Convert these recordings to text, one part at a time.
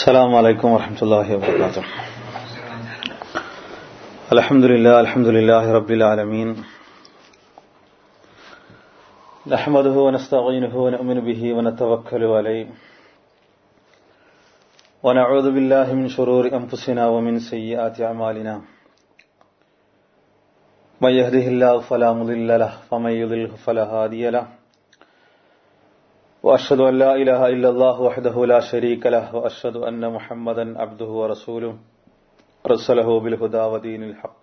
السلام عليكم ورحمة الله وبركاته الحمد لله الحمد لله رب العالمين نحمده ونستعينه ونؤمن به ونتوكل عليه ونعوذ بالله من شرور أنفسنا ومن سيئات أعمالنا من يهده الله فلا مضل له ومن يضلله فلا هادي له وأشهد أن لا إله إلا الله وحده لا شريك له وأشهد أن محمدا عبده ورسوله رسله بالهدى ودين الحق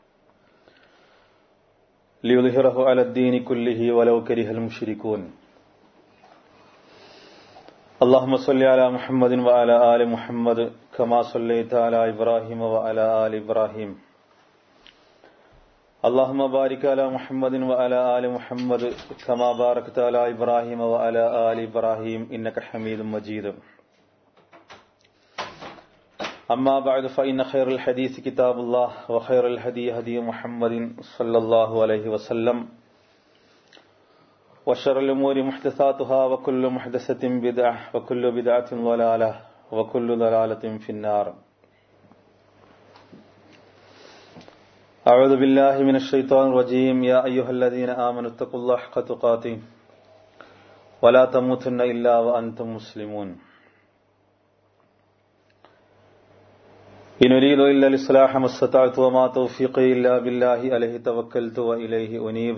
ليظهره على الدين كله ولو كره المشركون اللهم صل على محمد وعلى آل محمد كما صليت على إبراهيم وعلى آل إبراهيم اللهم بارك على محمد وعلى آل محمد كما باركت على إبراهيم وعلى آل إبراهيم إنك حميد مجيد أما بعد فإن خير الحديث كتاب الله وخير الهدي هدي محمد صلى الله عليه وسلم وشر الأمور محدثاتها وكل محدثة بدعة وكل بدعة ضلالة وكل ضلالة في النار أعوذ بالله من الشيطان الرجيم يا أيها الذين آمنوا اتقوا الله حق تقاته ولا تموتن إلا وأنتم مسلمون إن أريد إلا الإصلاح ما استطعت وما توفيقي إلا بالله عليه توكلت وإليه أنيب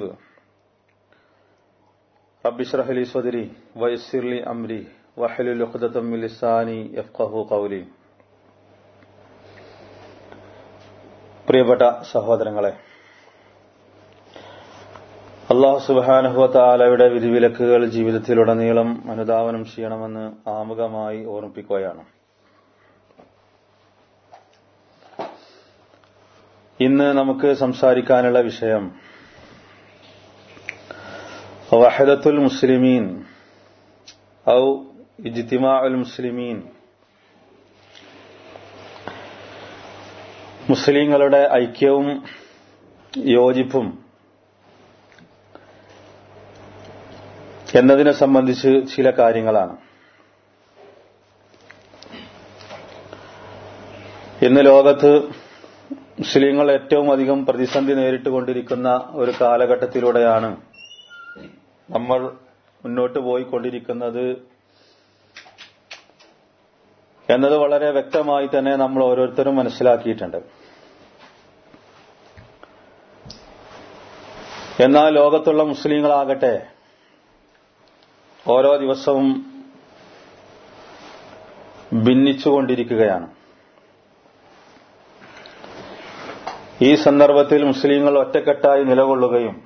رب اشرح لي صدري ويسر لي أمري واحلل عقدة من لساني يفقه قولي പ്രിയപ്പെട്ട സഹോദരങ്ങളെ അള്ളാഹു സുബാനഹുവ താലയുടെ വിധിവിലക്കുകൾ ജീവിതത്തിലുടനീളം അനുധാവനം ചെയ്യണമെന്ന് ആമുഖമായി ഓർമ്മിപ്പിക്കുകയാണ് ഇന്ന് നമുക്ക് സംസാരിക്കാനുള്ള വിഷയം വഹദത്തുൽ മുസ്ലിമീൻ ഔ ഇജ്തിമാ ഉൽ മുസ്ലിമീൻ മുസ്ലിങ്ങളുടെ ഐക്യവും യോജിപ്പും എന്നതിനെ സംബന്ധിച്ച് ചില കാര്യങ്ങളാണ് ഇന്ന് ലോകത്ത് മുസ്ലിങ്ങൾ ഏറ്റവും അധികം പ്രതിസന്ധി നേരിട്ടുകൊണ്ടിരിക്കുന്ന ഒരു കാലഘട്ടത്തിലൂടെയാണ് നമ്മൾ മുന്നോട്ട് പോയിക്കൊണ്ടിരിക്കുന്നത് എന്നത് വളരെ വ്യക്തമായി തന്നെ നമ്മൾ ഓരോരുത്തരും മനസ്സിലാക്കിയിട്ടുണ്ട് എന്നാൽ ലോകത്തുള്ള മുസ്ലിങ്ങളാകട്ടെ ഓരോ ദിവസവും ഭിന്നിച്ചുകൊണ്ടിരിക്കുകയാണ് ഈ സന്ദർഭത്തിൽ മുസ്ലിങ്ങൾ ഒറ്റക്കെട്ടായി നിലകൊള്ളുകയും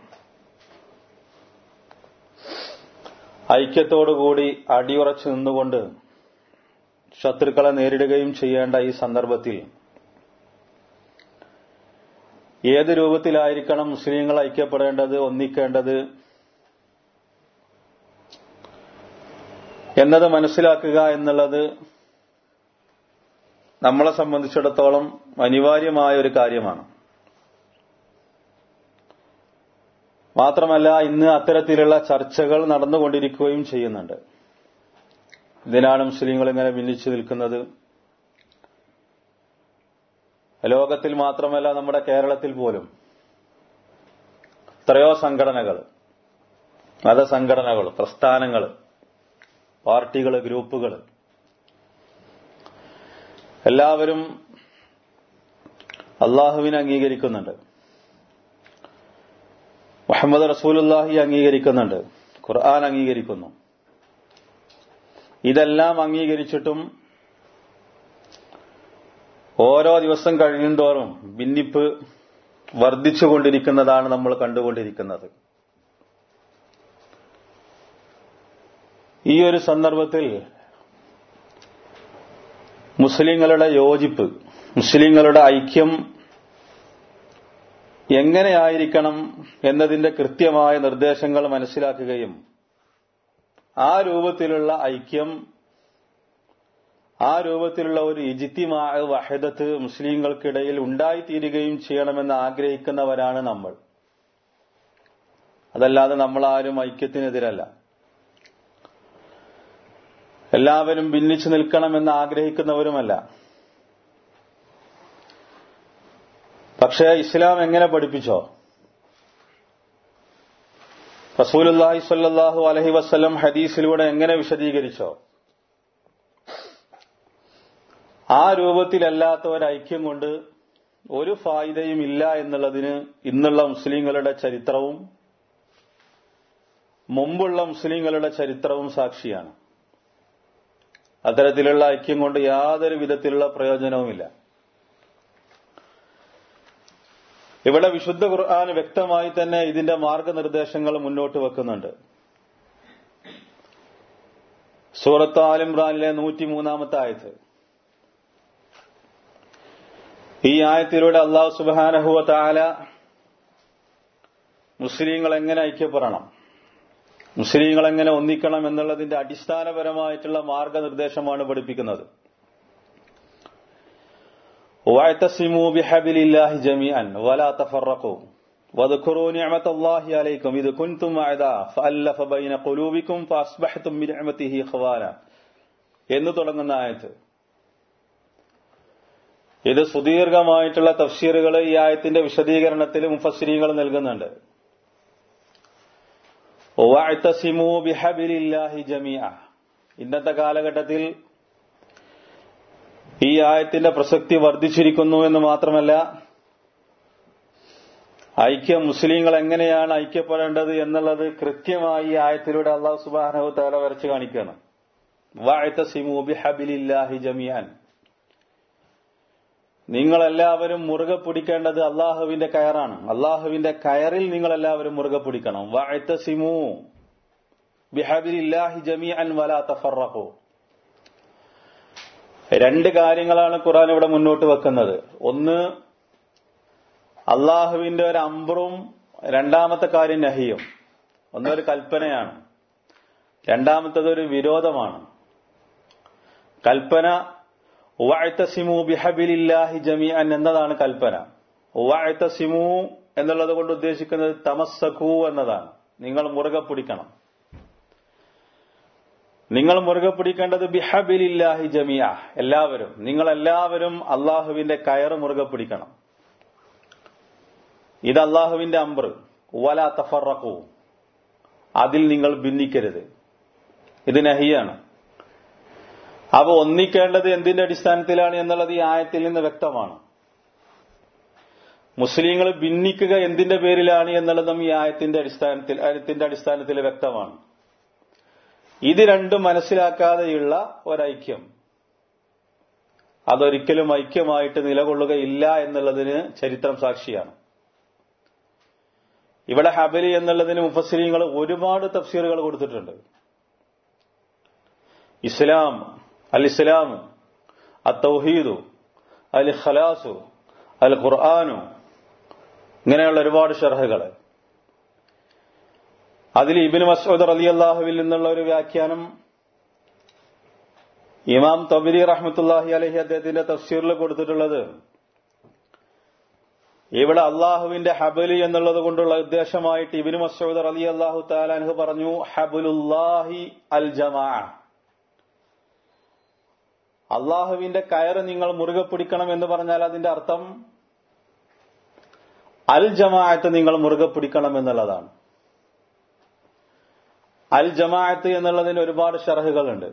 ഐക്യത്തോടുകൂടി അടിയുറച്ചു നിന്നുകൊണ്ട് ശത്രുക്കളെ നേരിടുകയും ചെയ്യേണ്ട ഈ സന്ദർഭത്തിൽ ഏത് രൂപത്തിലായിരിക്കണം മുസ്ലിങ്ങൾ ഐക്യപ്പെടേണ്ടത് ഒന്നിക്കേണ്ടത് എന്നത് മനസ്സിലാക്കുക എന്നുള്ളത് നമ്മളെ സംബന്ധിച്ചിടത്തോളം അനിവാര്യമായ ഒരു കാര്യമാണ് മാത്രമല്ല ഇന്ന് അത്തരത്തിലുള്ള ചർച്ചകൾ നടന്നുകൊണ്ടിരിക്കുകയും ചെയ്യുന്നുണ്ട് ഇതിനാണ് മുസ്ലിങ്ങൾ ഇങ്ങനെ ഭിന്നിച്ചു നിൽക്കുന്നത് ലോകത്തിൽ മാത്രമല്ല നമ്മുടെ കേരളത്തിൽ പോലും എത്രയോ സംഘടനകൾ മതസംഘടനകൾ പ്രസ്ഥാനങ്ങൾ പാർട്ടികൾ ഗ്രൂപ്പുകൾ എല്ലാവരും അള്ളാഹുവിനെ അംഗീകരിക്കുന്നുണ്ട് മുഹമ്മദ് റസൂലുല്ലാഹി അംഗീകരിക്കുന്നുണ്ട് ഖുർആൻ അംഗീകരിക്കുന്നു ഇതെല്ലാം അംഗീകരിച്ചിട്ടും ഓരോ ദിവസം കഴിയുന്തോറും ഭിന്നിപ്പ് വർദ്ധിച്ചുകൊണ്ടിരിക്കുന്നതാണ് നമ്മൾ കണ്ടുകൊണ്ടിരിക്കുന്നത് ഈ ഒരു സന്ദർഭത്തിൽ മുസ്ലിങ്ങളുടെ യോജിപ്പ് മുസ്ലിങ്ങളുടെ ഐക്യം എങ്ങനെയായിരിക്കണം എന്നതിന്റെ കൃത്യമായ നിർദ്ദേശങ്ങൾ മനസ്സിലാക്കുകയും ആ രൂപത്തിലുള്ള ഐക്യം ആ രൂപത്തിലുള്ള ഒരു ഇജിത്തിമായ വഹദത്ത് മുസ്ലിങ്ങൾക്കിടയിൽ ഉണ്ടായിത്തീരുകയും ചെയ്യണമെന്ന് ആഗ്രഹിക്കുന്നവരാണ് നമ്മൾ അതല്ലാതെ നമ്മളാരും ഐക്യത്തിനെതിരല്ല എല്ലാവരും ഭിന്നിച്ചു നിൽക്കണമെന്ന് ആഗ്രഹിക്കുന്നവരുമല്ല പക്ഷേ ഇസ്ലാം എങ്ങനെ പഠിപ്പിച്ചോ റസൂലുല്ലാഹി സ്വല്ലല്ലാഹു അലഹി വസ്ല്ലം ഹദീസിലൂടെ എങ്ങനെ വിശദീകരിച്ചോ ആ രൂപത്തിലല്ലാത്ത ഒരൈക്യം കൊണ്ട് ഒരു ഫായിദയും ഇല്ല എന്നുള്ളതിന് ഇന്നുള്ള മുസ്ലിങ്ങളുടെ ചരിത്രവും മുമ്പുള്ള മുസ്ലിങ്ങളുടെ ചരിത്രവും സാക്ഷിയാണ് അത്തരത്തിലുള്ള ഐക്യം കൊണ്ട് യാതൊരു വിധത്തിലുള്ള പ്രയോജനവുമില്ല ഇവിടെ വിശുദ്ധ ഖുർആൻ വ്യക്തമായി തന്നെ ഇതിന്റെ മാർഗനിർദ്ദേശങ്ങൾ മുന്നോട്ട് വെക്കുന്നുണ്ട് സൂറത്ത് ആലിംറാനിലെ നൂറ്റിമൂന്നാമത്തെ ആയത്ത് ഈ ആയത്തിലൂടെ അള്ളാഹു സുബാനഹുവ താല മുസ്ലിങ്ങൾ എങ്ങനെ ഐക്യപ്പെടണം മുസ്ലിങ്ങൾ എങ്ങനെ ഒന്നിക്കണം എന്നുള്ളതിന്റെ അടിസ്ഥാനപരമായിട്ടുള്ള മാർഗനിർദ്ദേശമാണ് പഠിപ്പിക്കുന്നത് واعتصموا بحبل الله جميعا ولا تفرقوا واذكروا نعمة الله عليكم إذ كنتم أعداء فألف بين قلوبكم فأصبحتم بنعمته إخوانا എന്ന് തുടങ്ങുന്ന ആയത്ത് ഇത് സുദീർഘമായിട്ടുള്ള തഫ്സീറുകൾ ഈ ആയത്തിന്റെ വിശദീകരണത്തിൽ മുഫസ്സിരീങ്ങൾ നൽകുന്നുണ്ട് വഅ്തസിമൂ ബിഹബിലില്ലാഹി ജമീഅ ഇന്നത്തെ കാലഘട്ടത്തിൽ ഈ ആയത്തിന്റെ പ്രസക്തി വർദ്ധിച്ചിരിക്കുന്നു എന്ന് മാത്രമല്ല ഐക്യം മുസ്ലിങ്ങൾ എങ്ങനെയാണ് ഐക്യപ്പെടേണ്ടത് എന്നുള്ളത് കൃത്യമായി ഈ ആയത്തിലൂടെ അള്ളാഹു സുബാനഹു താല വരച്ചു കാണിക്കുകയാണ് വഅ്തസിമൂ ബിഹബിലില്ലാഹി ജമീഅൻ നിങ്ങളെല്ലാവരും മുറുകെ പിടിക്കേണ്ടത് അള്ളാഹുവിന്റെ കയറാണ് അള്ളാഹുവിന്റെ കയറിൽ നിങ്ങളെല്ലാവരും മുറുകെ പിടിക്കണം വഅ്തസിമൂ ബിഹബിലില്ലാഹി ജമീഅൻ വലാ തഫറഖു രണ്ട് കാര്യങ്ങളാണ് ഖുറാൻ ഇവിടെ മുന്നോട്ട് വെക്കുന്നത് ഒന്ന് അള്ളാഹുവിന്റെ ഒരു അമ്പറും രണ്ടാമത്തെ കാര്യം നഹിയും ഒന്നൊരു കൽപ്പനയാണ് രണ്ടാമത്തത് ഒരു വിരോധമാണ് കൽപ്പന വാഴ്ത്തസിമു ബിഹബിലില്ലാഹി ജമീഅൻ എന്നതാണ് കൽപ്പന വാഴ്ത്തസിമു എന്നുള്ളത് കൊണ്ട് ഉദ്ദേശിക്കുന്നത് തമസ്സഖു എന്നതാണ് നിങ്ങൾ മുറുകെ പിടിക്കണം നിങ്ങൾ മുറുകെ പിടിക്കേണ്ടത് ബിഹബിലില്ലാഹി ജമിയ എല്ലാവരും നിങ്ങൾ എല്ലാവരും അള്ളാഹുവിന്റെ കയറ് മുറുകെ പിടിക്കണം ഇത് അള്ളാഹുവിന്റെ അമ്പർ വല തഫറക്കു അതിൽ നിങ്ങൾ ഭിന്നിക്കരുത് ഇത് നഹിയാണ് അവ ഒന്നിക്കേണ്ടത് എന്തിന്റെ അടിസ്ഥാനത്തിലാണ് എന്നുള്ളത് ഈ ആയത്തിൽ നിന്ന് വ്യക്തമാണ് മുസ്ലിങ്ങൾ ഭിന്നിക്കുക എന്തിന്റെ പേരിലാണ് എന്നുള്ളതും ഈ ആയത്തിന്റെ അടിസ്ഥാനത്തിൽ ആയത്തിന്റെ അടിസ്ഥാനത്തിൽ വ്യക്തമാണ് ഇത് രണ്ടും മനസ്സിലാക്കാതെയുള്ള ഒരൈക്യം അതൊരിക്കലും ഐക്യമായിട്ട് നിലകൊള്ളുകയില്ല എന്നുള്ളതിന് ചരിത്രം സാക്ഷിയാണ് ഇവിടെ ഹബലി എന്നുള്ളതിന് മുഫസ്സിരിങ്ങൾ ഒരുപാട് തഫ്സീറുകൾ കൊടുത്തിട്ടുണ്ട് ഇസ്ലാം അൽ ഇസ്ലാം അ തൗഹീദു അൽ ഖലാസു അൽ ഖുർആാനു ഇങ്ങനെയുള്ള ഒരുപാട് ഷർഹകൾ അതിൽ ഇബിന് മസൂദ് അലി അള്ളാഹുവിൽ നിന്നുള്ള ഒരു വ്യാഖ്യാനം ഇമാം തബിരി റഹ്മത്തുല്ലാഹി അലഹി അദ്ദേഹത്തിന്റെ തഫ്സീറിൽ കൊടുത്തിട്ടുള്ളത് ഇവിടെ അള്ളാഹുവിന്റെ ഹബലി എന്നുള്ളത് കൊണ്ടുള്ള ഉദ്ദേശമായിട്ട് ഇബിന് മസൂദ് അലി അള്ളാഹു താലാൻഹു പറഞ്ഞു ഹബുലുല്ലാഹി അൽ ജമാ അള്ളാഹുവിന്റെ കയറ് നിങ്ങൾ മുറുകെ പിടിക്കണം എന്ന് പറഞ്ഞാൽ അതിന്റെ അർത്ഥം അൽ ജമാഅത്ത് നിങ്ങൾ മുറുകെ പിടിക്കണം എന്നുള്ളതാണ് അൽ ജമാഅത്ത് എന്നുള്ളതിന് ഒരുപാട് ഷർഹുകളുണ്ട്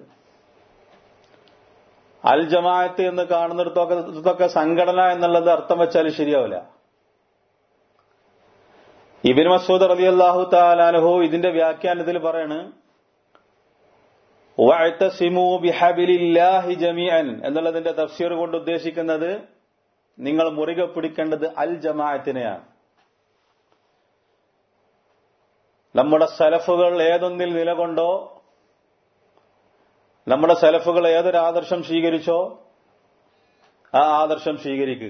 അൽ ജമാഅത്ത് എന്ന് കാണുന്നിടത്തൊക്കെ സംഘടന എന്നുള്ളത് അർത്ഥം വെച്ചാൽ ശരിയാവില്ല ഇബിൻ മസൂദ് റലി അള്ളാഹു താലാനുഹു ഇതിന്റെ വ്യാഖ്യാനത്തിൽ പറയാണ് വഅ്തസിമു ബിഹബിലില്ലാഹി ജമീഅൻ എന്നുള്ളതിന്റെ തഫ്സീർ കൊണ്ട് ഉദ്ദേശിക്കുന്നത് നിങ്ങൾ മുറുകെ പിടിക്കേണ്ടത് അൽ ജമാഅത്തിനെയാണ് നമ്മുടെ സലഫുകൾ ഏതൊന്നിൽ നിലകൊണ്ടോ നമ്മുടെ സലഫുകൾ ഏതൊരു ആദർശം സ്വീകരിച്ചോ ആ ആദർശം സ്വീകരിക്കുക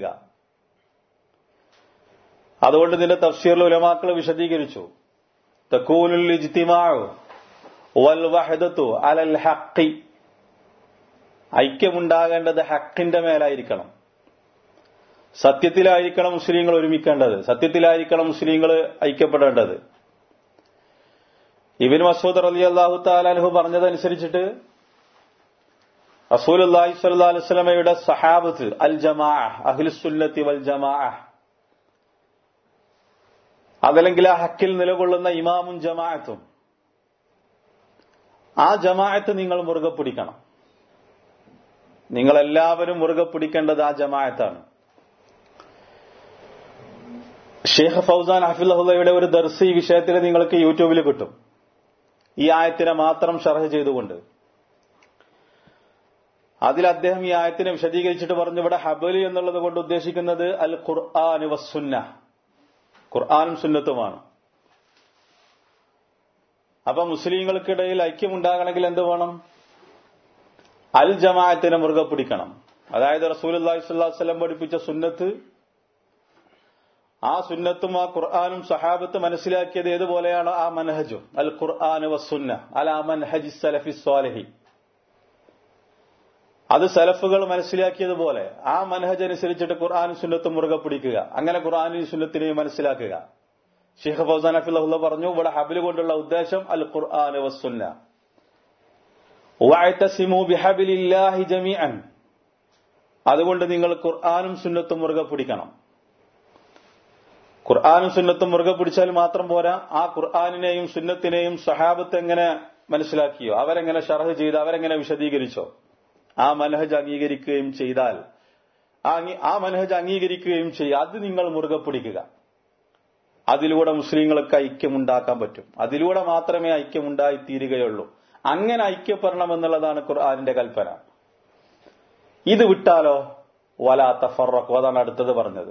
അതുകൊണ്ട് ഇതിന്റെ തഫ്സീറിൽ ഉലമാക്കൾ വിശദീകരിച്ചു തക്കൂനുൽ ഇജ്തിമാഉ വൽ വഹദത്തു അലൽ ഹഖി ഐക്യമുണ്ടാകേണ്ടത് ഹക്കിന്റെ മേലായിരിക്കണം സത്യത്തിലായിരിക്കണം മുസ്ലിങ്ങൾ ഒരുമിക്കേണ്ടത് സത്യത്തിലായിരിക്കണം മുസ്ലിങ്ങൾ ഐക്യപ്പെടേണ്ടത് ഇബിൻ മസൂദ് അലി അള്ളാഹു താലാൻഹു പറഞ്ഞതനുസരിച്ചിട്ട് റസൂൽ അള്ളാഹി സ്വല്ലാ അലുസ്ലമയുടെ സഹാബത്ത് അൽ ജമാ അഖിലുസുല്ലത്തി വൽ ജമാ അതല്ലെങ്കിൽ ആ ഹക്കിൽ നിലകൊള്ളുന്ന ഇമാമും ജമാഅത്തും ആ ജമാഅത്ത് നിങ്ങൾ മുറുകെ പിടിക്കണം നിങ്ങളെല്ലാവരും മുറുകെ പിടിക്കേണ്ടത് ആ ജമാഅത്താണ് ഷെയ്ഖ് ഫൗസാൻ ഹഫിള്ളയുടെ ഒരു ദർസ് ഈ വിഷയത്തിൽ നിങ്ങൾക്ക് യൂട്യൂബിൽ കിട്ടും ഈ ആയത്തിനെ മാത്രം ഷർഹ് ചെയ്തുകൊണ്ട് അതിൽ അദ്ദേഹം ഈ ആയത്തിനെ വിശദീകരിച്ചിട്ട് പറഞ്ഞു ഇവിടെ ഹബലി എന്നുള്ളത് കൊണ്ട് ഉദ്ദേശിക്കുന്നത് അൽ ഖുർആൻ വസുന്ന ഖുർആാനും സുന്നത്തുമാണ് അപ്പൊ മുസ്ലിങ്ങൾക്കിടയിൽ ഐക്യമുണ്ടാകണമെങ്കിൽ എന്ത് വേണം അൽ ജമാഅത്തിനെ മുറുകെ പിടിക്കണം അതായത് റസൂൽ അള്ളാഹി സ്വല്ലം പഠിപ്പിച്ച സുന്നത്ത് ആ സുന്നത്തും ആ ഖുർആാനും സഹാബത്ത് മനസ്സിലാക്കിയത് ഏതുപോലെയാണോ ആ മനഹജും അൽ ഖുർആൻ വസുന്ന അൽ ആ മനഹജി സലഫി സ്വാലഹി അത് സലഫുകൾ മനസ്സിലാക്കിയതുപോലെ ആ മനഹജ് അനുസരിച്ചിട്ട് ഖുർആാനും സുന്നത്തും മുറുകെ പിടിക്കുക അങ്ങനെ ഖുർആാനും സുന്നത്തിനെയും മനസ്സിലാക്കുക ഷെയ്ഖ് ഫൗസാൻ അഫിള്ള പറഞ്ഞു ഇവിടെ ഹബിൽ കൊണ്ടുള്ള ഉദ്ദേശം അൽ ഖുർആൻ വസുന്ന ബിഹബിലില്ലാഹി ജമീഅൻ അതുകൊണ്ട് നിങ്ങൾ ഖുർആാനും സുന്നത്തും മുറുകെ പിടിക്കണം ഖുർആാനും സുന്നത്തും മുറുകെ പിടിച്ചാൽ മാത്രം പോരാ ആ ഖുർആാനിനെയും സുന്നത്തിനെയും സഹാബത്ത് എങ്ങനെ മനസ്സിലാക്കിയോ അവരെങ്ങനെ ഷർഹ് ചെയ്ത് അവരെങ്ങനെ വിശദീകരിച്ചോ ആ മനഹജ് അംഗീകരിക്കുകയും ചെയ്താൽ ആ മനഹജ് അംഗീകരിക്കുകയും ചെയ്യുക അത് നിങ്ങൾ മുറുകെ പിടിക്കുക അതിലൂടെ മുസ്ലിങ്ങൾക്ക് ഐക്യമുണ്ടാക്കാൻ പറ്റും അതിലൂടെ മാത്രമേ ഐക്യമുണ്ടായി തീരുകയുള്ളൂ അങ്ങനെ ഐക്യപ്പെടണമെന്നുള്ളതാണ് ഖുർആാനിന്റെ കൽപ്പന ഇത് വിട്ടാലോ വലാ തഫറഖു അതാണ് അടുത്തത് പറഞ്ഞത്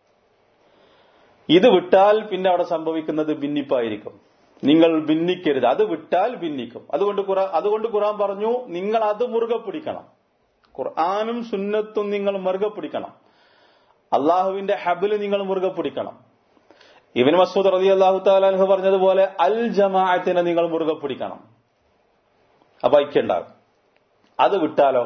ഇത് വിട്ടാൽ പിന്നെ അവിടെ സംഭവിക്കുന്നത് ഭിന്നിപ്പായിരിക്കും നിങ്ങൾ ഭിന്നിക്കരുത് അത് വിട്ടാൽ ഭിന്നിക്കും അതുകൊണ്ട് ഖുറാൻ അതുകൊണ്ട് ഖുറാൻ പറഞ്ഞു നിങ്ങൾ അത് മുറുകെ പിടിക്കണം ഖുർആാനും സുന്നത്തും നിങ്ങൾ മുറുകെ പിടിക്കണം അള്ളാഹുവിന്റെ ഹബില് നിങ്ങൾ മുറുകെ പിടിക്കണം ഇവൻ മസൂദ് റതി അള്ളാഹു താലാൻഹു പറഞ്ഞതുപോലെ അൽ ജമാഅത്തിനെ നിങ്ങൾ മുറുകെ പിടിക്കണം അപ്പൊ ഐക്യുണ്ടാകും അത് വിട്ടാലോ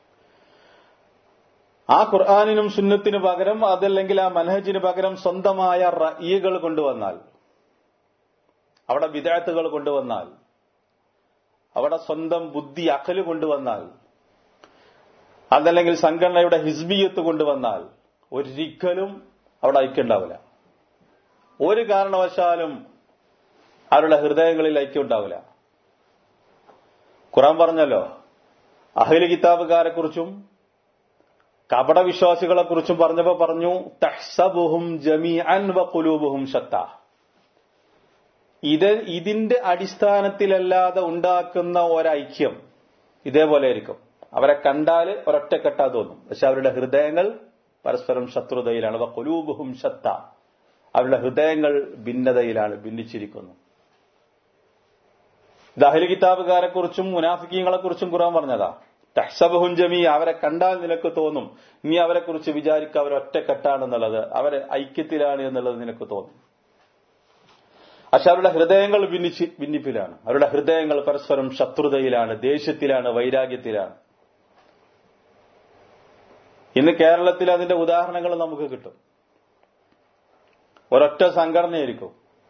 ആ ഖുർആാനിനും സുന്നത്തിനു പകരം അതല്ലെങ്കിൽ ആ മനഹജിന് പകരം സ്വന്തമായ റഈകൾ കൊണ്ടുവന്നാൽ അവിടെ വിദാത്തുകൾ കൊണ്ടുവന്നാൽ അവിടെ സ്വന്തം ബുദ്ധി അക്കല് കൊണ്ടുവന്നാൽ അതല്ലെങ്കിൽ സംഘടനയുടെ ഹിസ്ബിയത്ത് കൊണ്ടുവന്നാൽ ഒരിക്കലും അവിടെ ഐക്യമുണ്ടാവില്ല ഒരു കാരണവശാലും അവരുടെ ഹൃദയങ്ങളിൽ ഐക്യം ഉണ്ടാവില്ല ഖുറാൻ പറഞ്ഞല്ലോ അഹില് കിതാബുകാരെ കുറിച്ചും കപടവിശ്വാസികളെ കുറിച്ചും പറഞ്ഞപ്പോ പറഞ്ഞു തഹ്സബുഹും ജമീ അൻ വഖുലൂബുഹും ഷത്ത ഇത് ഇതിന്റെ അടിസ്ഥാനത്തിലല്ലാതെ ഉണ്ടാക്കുന്ന ഒരൈക്യം ഇതേപോലെ ആയിരിക്കും അവരെ കണ്ടാൽ ഒരൊറ്റക്കെട്ടാ തോന്നും പക്ഷെ അവരുടെ ഹൃദയങ്ങൾ പരസ്പരം ശത്രുതയിലാണ് വഖുലൂബുഹും ഷത്ത അവരുടെ ഹൃദയങ്ങൾ ഭിന്നതയിലാണ് ഭിന്നിച്ചിരിക്കുന്നു ദഹലി കിതാബുകാരെ കുറിച്ചും മുനാഫിക്കീങ്ങളെ കുറിച്ചും ഖുറാൻ പറഞ്ഞതാ തഹ്സബഹും ജമീ അവരെ കണ്ടാൽ നിനക്ക് തോന്നും നീ അവരെ കുറിച്ച് വിചാരിക്കുക അവർ ഒറ്റക്കെട്ടാണെന്നുള്ളത് അവരെ ഐക്യത്തിലാണ് എന്നുള്ളത് നിനക്ക് തോന്നും പക്ഷെ അവരുടെ ഹൃദയങ്ങൾ ഭിന്നിച്ച് ഭിന്നിപ്പിലാണ് അവരുടെ ഹൃദയങ്ങൾ പരസ്പരം ശത്രുതയിലാണ് ദേഷ്യത്തിലാണ് വൈരാഗ്യത്തിലാണ് ഇന്ന് കേരളത്തിൽ അതിന്റെ ഉദാഹരണങ്ങൾ നമുക്ക് കിട്ടും ഒരൊറ്റ സംഘടനയായിരിക്കും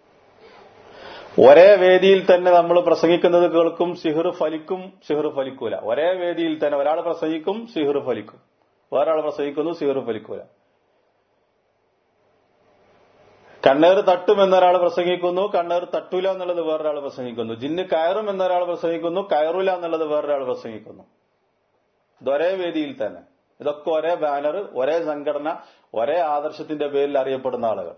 ഒരേ വേദിയിൽ തന്നെ നമ്മൾ പ്രസംഗിക്കുന്നത് കേൾക്കും സിഹിർ ഫലിക്കും സിഹിർ ഫലിക്കൂല ഒരേ വേദിയിൽ തന്നെ ഒരാൾ പ്രസംഗിക്കും സിഹിർ ഫലിക്കും വേറൊരാൾ പ്രസംഗിക്കുന്നു സിഹിർ ഫലിക്കൂല കണ്ണേർ തട്ടും എന്നൊരാൾ പ്രസംഗിക്കുന്നു കണ്ണേർ തട്ടൂല എന്നുള്ളത് വേറൊരാൾ പ്രസംഗിക്കുന്നു ജിന്ന് കയറും എന്നൊരാൾ പ്രസംഗിക്കുന്നു കയറൂല എന്നുള്ളത് വേറൊരാൾ പ്രസംഗിക്കുന്നു ഇതൊരേ വേദിയിൽ തന്നെ ഇതൊക്കെ ഒരേ ബാനർ ഒരേ സംഘടന ഒരേ ആദർശത്തിന്റെ പേരിൽ അറിയപ്പെടുന്ന ആളുകൾ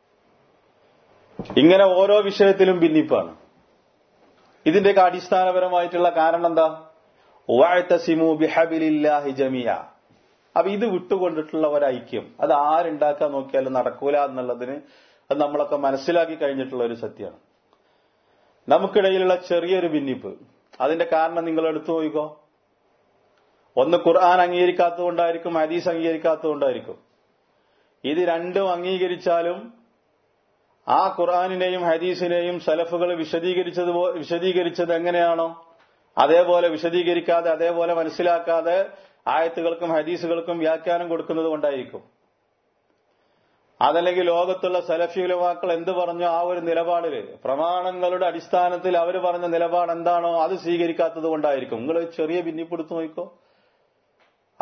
ഇങ്ങനെ ഓരോ വിഷയത്തിലും ഭിന്നിപ്പാണ് ഇതിന്റെയൊക്കെ അടിസ്ഥാനപരമായിട്ടുള്ള കാരണം എന്താ വാഴ്ത്തസിമു ബിഹബിലില്ലാഹി ജമിയ അപ്പൊ ഇത് വിട്ടുകൊണ്ടിട്ടുള്ള ഒരൈക്യം അത് ആരുണ്ടാക്കാൻ നോക്കിയാലും നടക്കൂല എന്നുള്ളതിന് അത് നമ്മളൊക്കെ മനസ്സിലാക്കി കഴിഞ്ഞിട്ടുള്ള ഒരു സത്യമാണ് നമുക്കിടയിലുള്ള ചെറിയൊരു ഭിന്നിപ്പ് അതിന്റെ കാരണം നിങ്ങൾ എടുത്തു നോക്കിക്കോ ഒന്ന് ഖുർആൻ അംഗീകരിക്കാത്തതുകൊണ്ടായിരിക്കും ഹദീസ് അംഗീകരിക്കാത്തതുകൊണ്ടായിരിക്കും ഇത് രണ്ടും അംഗീകരിച്ചാലും ആ ഖുർആാനിനെയും ഹദീസിനെയും സലഫുകൾ വിശദീകരിച്ചത് വിശദീകരിച്ചത് എങ്ങനെയാണോ അതേപോലെ വിശദീകരിക്കാതെ അതേപോലെ മനസ്സിലാക്കാതെ ആയത്തുകൾക്കും ഹദീസുകൾക്കും വ്യാഖ്യാനം കൊടുക്കുന്നത് കൊണ്ടായിരിക്കും അതല്ലെങ്കിൽ ലോകത്തുള്ള സലഫി ഉലമാക്കൾ എന്ത് പറഞ്ഞോ ആ ഒരു നിലപാടില് പ്രമാണങ്ങളുടെ അടിസ്ഥാനത്തിൽ അവർ പറഞ്ഞ നിലപാട് എന്താണോ അത് സ്വീകരിക്കാത്തത് കൊണ്ടായിരിക്കും നിങ്ങൾ ചെറിയ ഭിന്നിപ്പെടുത്തു നോക്കോ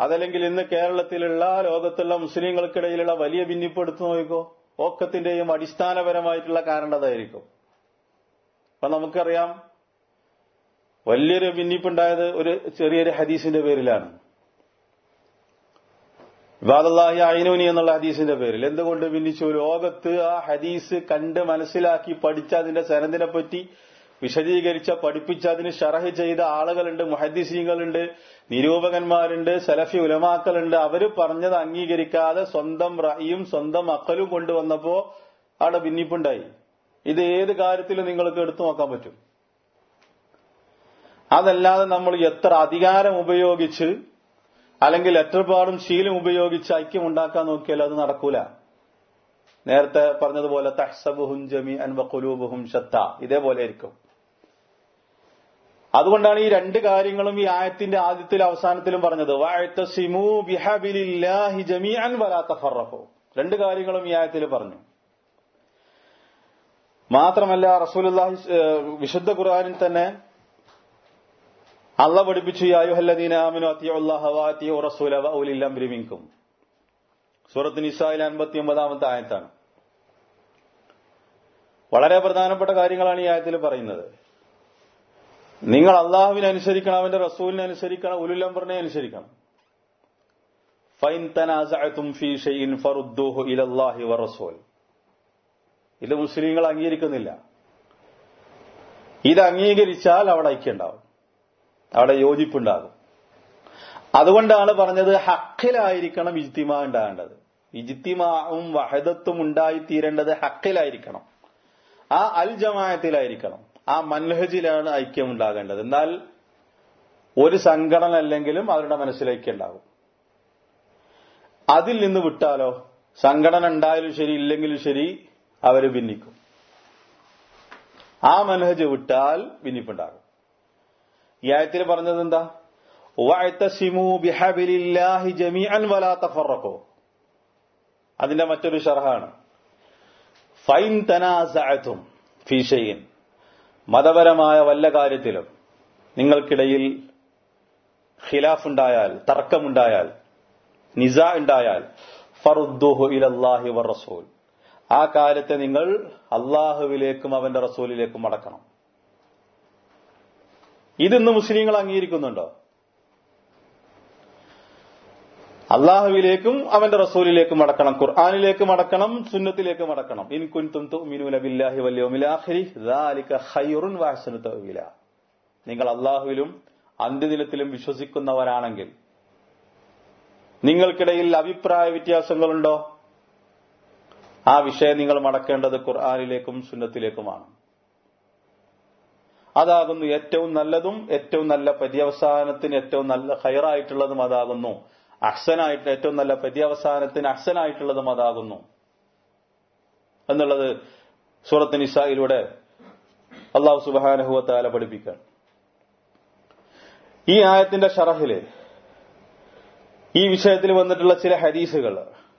അതല്ലെങ്കിൽ ഇന്ന് കേരളത്തിലുള്ള ലോകത്തുള്ള മുസ്ലിങ്ങൾക്കിടയിലുള്ള വലിയ ഭിന്നിപ്പ് എടുത്തു നോക്കിക്കോ ഓക്കത്തിന്റെയും അടിസ്ഥാനപരമായിട്ടുള്ള കാരണം അതായിരിക്കും അപ്പൊ നമുക്കറിയാം വലിയൊരു ഭിന്നിപ്പുണ്ടായത് ഒരു ചെറിയൊരു ഹദീസിന്റെ പേരിലാണ് ഇബാദല്ലാഹി അയിനൂനി എന്നുള്ള ഹദീസിന്റെ പേരിൽ എന്തുകൊണ്ട് ഭിന്നിച്ചു ലോകത്ത് ആ ഹദീസ് കണ്ട് മനസ്സിലാക്കി പഠിച്ച അതിന്റെ സനദിനെ പറ്റി വിശദീകരിച്ച പഠിപ്പിച്ച അതിന് ഷറഹ് ചെയ്ത ആളുകളുണ്ട് മുഹദ്ദീസീങ്ങളുണ്ട് നിരൂപകന്മാരുണ്ട് സലഫി ഉലമാക്കളുണ്ട് അവര് പറഞ്ഞത് അംഗീകരിക്കാതെ സ്വന്തം റഹിയും സ്വന്തം അക്കലും കൊണ്ടുവന്നപ്പോ അവിടെ ഭിന്നിപ്പുണ്ടായി ഇത് ഏത് കാര്യത്തിലും നിങ്ങൾക്ക് എടുത്തു നോക്കാൻ പറ്റും അതല്ലാതെ നമ്മൾ എത്ര അധികാരം ഉപയോഗിച്ച് അല്ലെങ്കിൽ എത്രപാടും ശീലം ഉപയോഗിച്ച് ഐക്യം ഉണ്ടാക്കാൻ നോക്കിയാൽ അത് നടക്കൂല നേരത്തെ പറഞ്ഞതുപോലെ തഹ്സബുഹും ജമി അൻവഖുലൂബുഹും ഷത്ത ഇതേപോലെ ആയിരിക്കും അതുകൊണ്ടാണ് ഈ രണ്ട് കാര്യങ്ങളും ഈ ആയത്തിന്റെ ആദ്യത്തിലും അവസാനത്തിലും പറഞ്ഞത് വഅതസിമു ബിഹബിലില്ലാഹി ജമീഅൻ വലാ തഫറഖു രണ്ട് കാര്യങ്ങളും ഈ ആയത്തിൽ പറഞ്ഞു മാത്രമല്ല റസൂലുള്ളാഹി വിശുദ്ധ ഖുർആനിൽ തന്നെ അള്ള പഠിപ്പിച്ചു യായുഹല്ലദീന ആമിനു അത്തിയുല്ലാഹ വാത്തിയു റസൂല വ ഉലിൽ അംരി മിൻകും സൂറത്ത് നിസായിൽ അൻപത്തി ഒമ്പതാമത്തെ ആയത്താണ് വളരെ പ്രധാനപ്പെട്ട കാര്യങ്ങളാണ് ഈ ആയത്തിൽ പറയുന്നത് നിങ്ങൾ അള്ളാഹുവിനെ അനുസരിക്കണം അവന്റെ റസൂലിനെ അനുസരിക്കണം ഉലുലംബറിനെ അനുസരിക്കണം ഫൈൻ തനാസഅതും ഫീ ഷൈഇൻ ഫറുദ്ദൂഹു ഇലല്ലാഹി വറസൂൽ ഇത് മുസ്ലിങ്ങൾ അംഗീകരിക്കുന്നില്ല ഇത് അംഗീകരിച്ചാൽ അവിടെ ഐക്യമുണ്ടാവും അവിടെ യോജിപ്പുണ്ടാകും അതുകൊണ്ടാണ് പറഞ്ഞത് ഹക്കിലായിരിക്കണം ഇജ്തിമ ഉണ്ടാകേണ്ടത് ഇജ്തിമാവും വഹദത്തും ഉണ്ടായിത്തീരേണ്ടത് ഹക്കിലായിരിക്കണം ആ അൽ ജമായത്തിലായിരിക്കണം ആ മൻഹജിലാണ് ഐക്യം ഉണ്ടാകേണ്ടത് എന്നാൽ ഒരു സംഘടന അല്ലെങ്കിലും അവരുടെ മനസ്സിൽ ഐക്യം ഉണ്ടാകും അതിൽ നിന്ന് വിട്ടാലോ സംഘടന ഉണ്ടായാലും ശരി ഇല്ലെങ്കിലും ശരി അവര് ഭിന്നിക്കും ആ മനഹജ് വിട്ടാൽ ഭിന്നിപ്പുണ്ടാകും ഈ ആയത്തിൽ പറഞ്ഞത് എന്താ വഅതസിമു ബിഹബിലില്ലാഹി ജമീഅൻ വലാ തഫറഖു അതിന്റെ മറ്റൊരു ഷർഹാണ് ഫൈൻ തനാസഅതും ഫീ ഷൈഇൻ മതപരമായ വല്ല കാര്യത്തിലും നിങ്ങൾക്കിടയിൽ ഖിലാഫ് ഉണ്ടായാൽ തർക്കമുണ്ടായാൽ നിസ ഉണ്ടായാൽ ഫറുദ്ദുഹു ഇലല്ലാഹി വറസൂൽ ആ കാര്യത്തെ നിങ്ങൾ അള്ളാഹുവിലേക്കും അവന്റെ റസൂലിലേക്കും മടക്കണം ഇതിന്ന് മുസ്ലിങ്ങൾ അംഗീകരിക്കുന്നുണ്ടോ അള്ളാഹുവിലേക്കും അവന്റെ റസൂലിലേക്കും മടക്കണം ഖുർആാനിലേക്ക് മടക്കണം സുന്നത്തിലേക്ക് മടക്കണം ഇൻ കുൻതും തുഅ്മിനൂന ബില്ലാഹി വൽ യൗമിൽ ആഖിരി ദാലിക ഖൈറുൻ വഅഹ്സനു തഅ്വീല നിങ്ങൾ അള്ളാഹുവിലും അന്ത്യദിനത്തിലും വിശ്വസിക്കുന്നവരാണെങ്കിൽ നിങ്ങൾക്കിടയിൽ അഭിപ്രായ വ്യത്യാസങ്ങളുണ്ടോ ആ വിഷയം നിങ്ങൾ മടക്കേണ്ടത് ഖുർആാനിലേക്കും സുന്നത്തിലേക്കുമാണ് അതാകുന്നു ഏറ്റവും നല്ലതും ഏറ്റവും നല്ല പര്യവസാനത്തിന് ഏറ്റവും നല്ല ഹൈറായിട്ടുള്ളതും അതാകുന്നു അഹ്സനായിട്ട് ഏറ്റവും നല്ല പര്യവസാനത്തിന് അഹ്സനായിട്ടുള്ളതും അതാകുന്നു എന്നുള്ളത് സൂറത്ത് നിസായിലൂടെ അള്ളാഹു സുബാനഹുവത്താല പഠിപ്പിക്കാൻ ഈ ആയത്തിന്റെ ഷറഹില് ഈ വിഷയത്തിൽ വന്നിട്ടുള്ള ചില ഹദീസുകൾ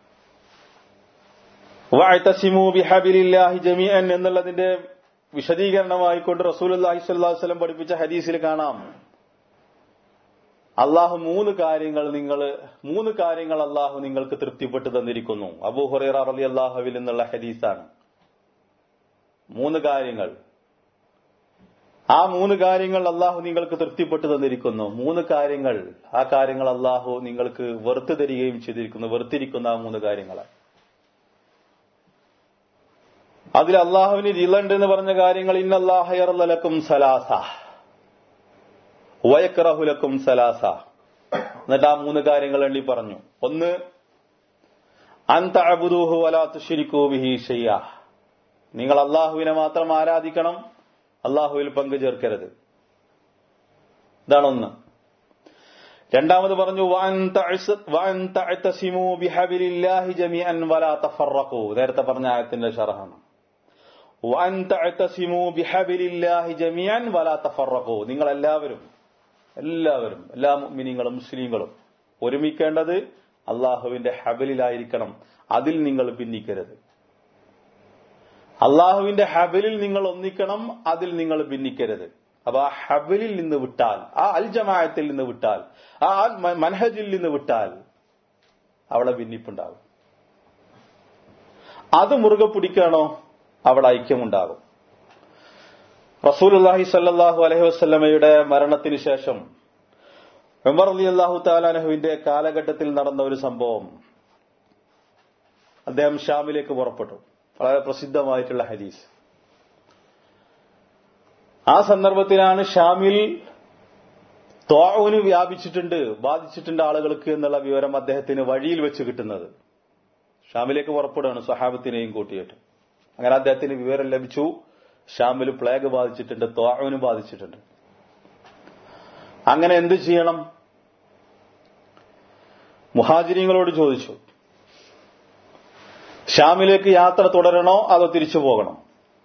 വഅതസിമു ബിഹബിലില്ലാഹി ജമീഅൻ എന്നുള്ളതിന്റെ വിശദീകരണമായിക്കൊണ്ട് റസൂൽ അള്ളാഹി സ്വല്ലാഹു വസ്ലം പഠിപ്പിച്ച ഹദീസിൽ കാണാം അള്ളാഹു മൂന്ന് കാര്യങ്ങൾ നിങ്ങൾ മൂന്ന് കാര്യങ്ങൾ അള്ളാഹു നിങ്ങൾക്ക് തൃപ്തിപ്പെട്ടു തന്നിരിക്കുന്നു അബൂ ഹുറൈറ റലി അള്ളാഹുവിൽ നിന്നുള്ള ഹദീസാണ് മൂന്ന് കാര്യങ്ങൾ ആ മൂന്ന് കാര്യങ്ങൾ അള്ളാഹു നിങ്ങൾക്ക് തൃപ്തിപ്പെട്ടു തന്നിരിക്കുന്നു മൂന്ന് കാര്യങ്ങൾ ആ കാര്യങ്ങൾ അള്ളാഹു നിങ്ങൾക്ക് വെറുത്തു തരികയും ചെയ്തിരിക്കുന്നു വെറുത്തിരിക്കുന്ന ആ മൂന്ന് കാര്യങ്ങളാണ് അതിൽ അള്ളാഹുവിന് റിലണ്ട് എന്ന് പറഞ്ഞ കാര്യങ്ങൾ ഇന്നല്ലാഹയർലക്കും സലാസ വയക്രഹുലക്കും സലാസ എന്നിട്ട് ആ മൂന്ന് കാര്യങ്ങൾ എണ്ണി പറഞ്ഞു ഒന്ന് അന്തഅബുദൂഹു വലാ തുശ്രിക്കൂ ബിഹി ഷയ്യ നിങ്ങൾ അള്ളാഹുവിനെ മാത്രം ആരാധിക്കണം അള്ളാഹുവിൽ പങ്കു ചേർക്കരുത് ഇതാണ് ഒന്ന് രണ്ടാമത് പറഞ്ഞു നേരത്തെ പറഞ്ഞ ആയത്തിന്റെ ഷറഹാണ് നിങ്ങൾ എല്ലാവരും എല്ലാവരും എല്ലാ മിനിങ്ങളും മുസ്ലിങ്ങളും ഒരുമിക്കേണ്ടത് അള്ളാഹുവിന്റെ ഹബലിലായിരിക്കണം അതിൽ നിങ്ങൾ ഭിന്നിക്കരുത് അള്ളാഹുവിന്റെ ഹബലിൽ നിങ്ങൾ ഒന്നിക്കണം അതിൽ നിങ്ങൾ ഭിന്നിക്കരുത് അപ്പൊ ആ ഹബലിൽ നിന്ന് വിട്ടാൽ ആ അൽ ജമാഅത്തിൽ നിന്ന് വിട്ടാൽ ആ അൽ മ- മൻഹജിൽ നിന്ന് വിട്ടാൽ അവിടെ ഭിന്നിപ്പുണ്ടാകും അത് മുറുകെ പിടിക്കണോ അവിടെ ഐക്യമുണ്ടാകും റസൂലുള്ളാഹി സല്ലല്ലാഹു അലൈഹി വസല്ലമയുടെ മരണത്തിന് ശേഷം ഉമർ അലി അള്ളാഹു താലാനഹുവിന്റെ കാലഘട്ടത്തിൽ നടന്ന ഒരു സംഭവം അദ്ദേഹം ഷാമിലേക്ക് പുറപ്പെട്ടു വളരെ പ്രസിദ്ധമായിട്ടുള്ള ഹദീസ് ആ സന്ദർഭത്തിലാണ് ഷാമിൽ ത്വാഊന് വ്യാപിച്ചിട്ടുണ്ട് ബാധിച്ചിട്ടുണ്ട് ആളുകൾക്ക് എന്നുള്ള വിവരം അദ്ദേഹത്തിന് വഴിയിൽ വെച്ച് കിട്ടുന്നത് ഷാമിലേക്ക് പുറപ്പെടുകയാണ് സ്വഹാബത്തിനെയും കൂട്ടിയിട്ട് അങ്ങനെ അദ്ദേഹത്തിന് വിവരം ലഭിച്ചു ഷാമിൽ പ്ലേഗ് ബാധിച്ചിട്ടുണ്ട് ത്വാഊന് ബാധിച്ചിട്ടുണ്ട് അങ്ങനെ എന്ത് ചെയ്യണം മുഹാജിരിങ്ങളോട് ചോദിച്ചു ഷാമിലേക്ക് യാത്ര തുടരണോ അതോ തിരിച്ചു പോകണോ